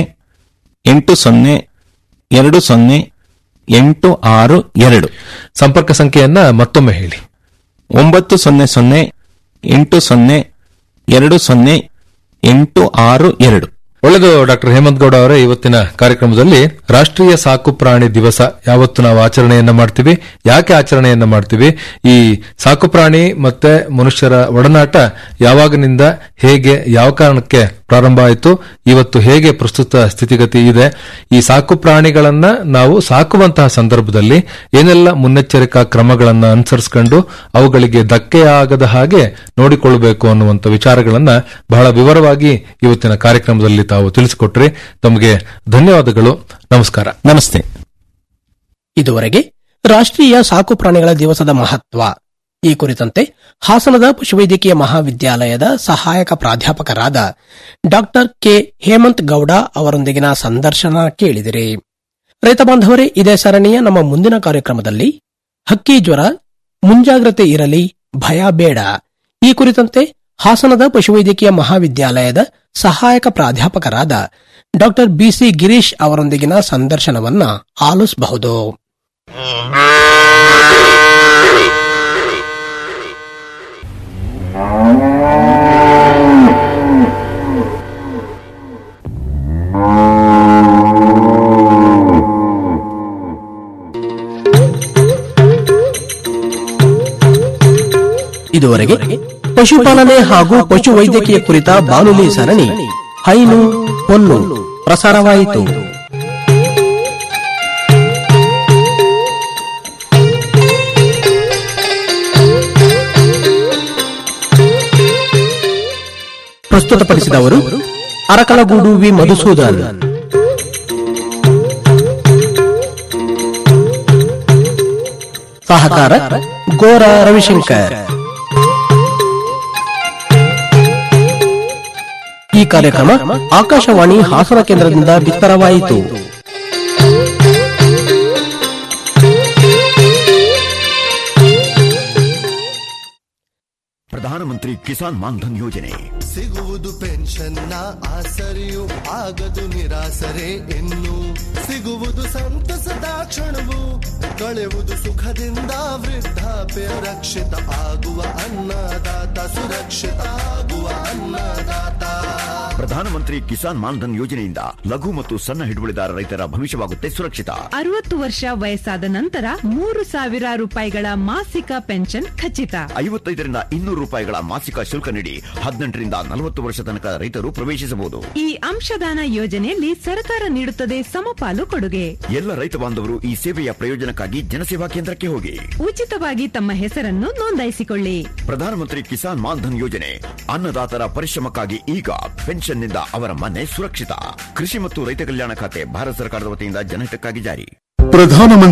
ಎಂಟು ಸೊನ್ನೆ ಎರಡು ಸೊನ್ನೆ ಎಂಟು ಆರು ಎರಡು ಸಂಪರ್ಕ ಸಂಖ್ಯೆಯನ್ನ ಮತ್ತೊಮ್ಮೆ ಹೇಳಿ ಒಂಬತ್ತು ಸೊನ್ನೆ ಸೊನ್ನೆ ಎಂಟು ಸೊನ್ನೆ ಎರಡು ಸೊನ್ನೆ ಎಂಟು ಆರು ಎರಡು ಒಳ್ಳೆದು ಡಾಕ್ಟರ್ ಹೇಮಂತ್ ಗೌಡ ಅವರೇ ಇವತ್ತಿನ ಕಾರ್ಯಕ್ರಮದಲ್ಲಿ ರಾಷ್ಟ್ರೀಯ ಸಾಕು ಪ್ರಾಣಿ ದಿವಸ ಯಾವತ್ತು ನಾವು ಆಚರಣೆಯನ್ನ ಮಾಡ್ತೀವಿ ಯಾಕೆ ಆಚರಣೆಯನ್ನ ಮಾಡ್ತೀವಿ ಈ ಸಾಕು ಪ್ರಾಣಿ ಮತ್ತೆ ಮನುಷ್ಯರ ಒಡನಾಟ ಯಾವಾಗಿನಿಂದ ಹೇಗೆ ಯಾವ ಕಾರಣಕ್ಕೆ ಪ್ರಾರಂಭ ಆಯಿತು ಇವತ್ತು ಹೇಗೆ ಪ್ರಸ್ತುತ ಸ್ಥಿತಿಗತಿ ಇದೆ ಈ ಸಾಕು ಪ್ರಾಣಿಗಳನ್ನ ನಾವು ಸಾಕುವಂತಹ ಸಂದರ್ಭದಲ್ಲಿ ಏನೆಲ್ಲ ಮುನ್ನೆಚ್ಚರಿಕಾ ಕ್ರಮಗಳನ್ನ ಅನುಸರಿಸಿಕೊಂಡು ಅವುಗಳಿಗೆ ಧಕ್ಕೆಯಾಗದ ಹಾಗೆ ನೋಡಿಕೊಳ್ಳಬೇಕು ಅನ್ನುವಂಥ ವಿಚಾರಗಳನ್ನ ಬಹಳ ವಿವರವಾಗಿ ಇವತ್ತಿನ ಕಾರ್ಯಕ್ರಮದಲ್ಲಿ ತಾವು ತಿಳಿಸಿಕೊಟ್ರಿ ತಮಗೆ ಧನ್ಯವಾದಗಳು ನಮಸ್ಕಾರ ನಮಸ್ತೆ ಇದುವರೆಗೆ ರಾಷ್ಟ್ರೀಯ ಸಾಕು ಪ್ರಾಣಿಗಳ ದಿವಸದ ಮಹತ್ವ ಈ ಕುರಿತಂತೆ ಹಾಸನದ ಪಶುವೈದ್ಯಕೀಯ ಮಹಾವಿದ್ಯಾಲಯದ ಸಹಾಯಕ ಪ್ರಾಧ್ಯಾಪಕರಾದ ಡಾಕ್ಟರ್ ಕೆ ಹೇಮಂತ್ ಗೌಡ ಅವರೊಂದಿಗಿನ ಸಂದರ್ಶನ ಕೇಳಿದಿರಿ ರೈತ ಬಾಂಧವರೇ ಇದೇ ಸರಣಿಯ ನಮ್ಮ ಮುಂದಿನ ಕಾರ್ಯಕ್ರಮದಲ್ಲಿ ಹಕ್ಕಿ ಜ್ವರ ಮುಂಜಾಗ್ರತೆ ಇರಲಿ ಭಯ ಬೇಡ ಈ ಕುರಿತಂತೆ ಹಾಸನದ ಪಶುವೈದ್ಯಕೀಯ ಮಹಾವಿದ್ಯಾಲಯದ ಸಹಾಯಕ ಪ್ರಾಧ್ಯಾಪಕರಾದ ಡಾ ಬಿಸಿ ಗಿರೀಶ್ ಅವರೊಂದಿಗಿನ ಸಂದರ್ಶನವನ್ನ ಆಲಿಸಬಹುದು ಇದುವರೆಗೆ ಪಶುಪಾಲನೆ ಹಾಗೂ ಪಶುವೈದ್ಯಕೀಯ ಕುರಿತ ಬಾನುಲಿ ಸರಣಿ ಹೈನು ಹೊನ್ನು ಪ್ರಸಾರವಾಯಿತು ಪ್ರಸ್ತುತಪಡಿಸಿದವರು ಅರಕಲಗೂಡು ವಿ ಮಧುಸೂದನ್ ಸಹಕಾರ ಗೋರ ರವಿಶಂಕರ್ ಈ ಕಾರ್ಯಕ್ರಮ ಆಕಾಶವಾಣಿ ಹಾಸನ ಕೇಂದ್ರದಿಂದ ಬಿತ್ತರವಾಯಿತು ಪ್ರಧಾನಮಂತ್ರಿ ಕಿಸಾನ್ ಮಾನ್ಧನ್ ಯೋಜನೆ ಸಿಗುವುದು ಪೆನ್ಷನ್ನ ಆಸರೆಯು ಆಗದು ನಿರಾಸರೆ ಇನ್ನು ಸಿಗುವುದು ಸಂತಸದ ಕ್ಷಣವು ಕಳೆಯುವುದು ಸುಖದಿಂದ ವೃದ್ಧಾಪ್ಯ ರಕ್ಷಿತ ಆಗುವ ಅನ್ನದಾತ ಸುರಕ್ಷಿತ ಆಗುವ ಅನ್ನದಾತ ಪ್ರಧಾನಮಂತ್ರಿ ಕಿಸಾನ್ ಮಾನ್ಧನ್ ಯೋಜನೆಯಿಂದ ಲಘು ಮತ್ತು ಸಣ್ಣ ಹಿಡುವಳಿದಾರ ರೈತರ ಭವಿಷ್ಯವಾಗುತ್ತೆ ಸುರಕ್ಷಿತ ಅರವತ್ತು ವರ್ಷ ವಯಸ್ಸಾದ ನಂತರ ಮೂರು ಸಾವಿರ ರೂಪಾಯಿಗಳ ಮಾಸಿಕ ಪೆನ್ಷನ್ ಖಚಿತ ಐವತ್ತೈದರಿಂದ ಇನ್ನೂರು ರೂಪಾಯಿಗಳ ಮಾಸಿಕ ಶುಲ್ಕ ನೀಡಿ ಹದಿನೆಂಟರಿಂದ ನಲವತ್ತು ವರ್ಷ ತನಕ ರೈತರು ಪ್ರವೇಶಿಸಬಹುದು ಈ ಅಂಶದಾನ ಯೋಜನೆಯಲ್ಲಿ ಸರ್ಕಾರ ನೀಡುತ್ತದೆ ಸಮಪಾಲು ಕೊಡುಗೆ ಎಲ್ಲ ರೈತ ಬಾಂಧವರು ಈ ಸೇವೆಯ ಪ್ರಯೋಜನಕ್ಕಾಗಿ ಜನಸೇವಾ ಕೇಂದ್ರಕ್ಕೆ ಹೋಗಿ ಉಚಿತವಾಗಿ ತಮ್ಮ ಹೆಸರನ್ನು ನೋಂದಾಯಿಸಿಕೊಳ್ಳಿ ಪ್ರಧಾನಮಂತ್ರಿ ಕಿಸಾನ್ ಮಾನ್ಧನ್ ಯೋಜನೆ ಅನ್ನದಾತರ ಪರಿಶ್ರಮಕ್ಕಾಗಿ ಈಗ ಪೆನ್ಷನ್ನಿಂದ ಅವರ ಮನೆ ಸುರಕ್ಷಿತ ಕೃಷಿ ಮತ್ತು ರೈತ ಕಲ್ಯಾಣ ಖಾತೆ ಭಾರತ ಸರ್ಕಾರದ ವತಿಯಿಂದ ಜನಹಿತಕ್ಕಾಗಿ ಜಾರಿ ಪ್ರಧಾನಮಂತ್ರಿ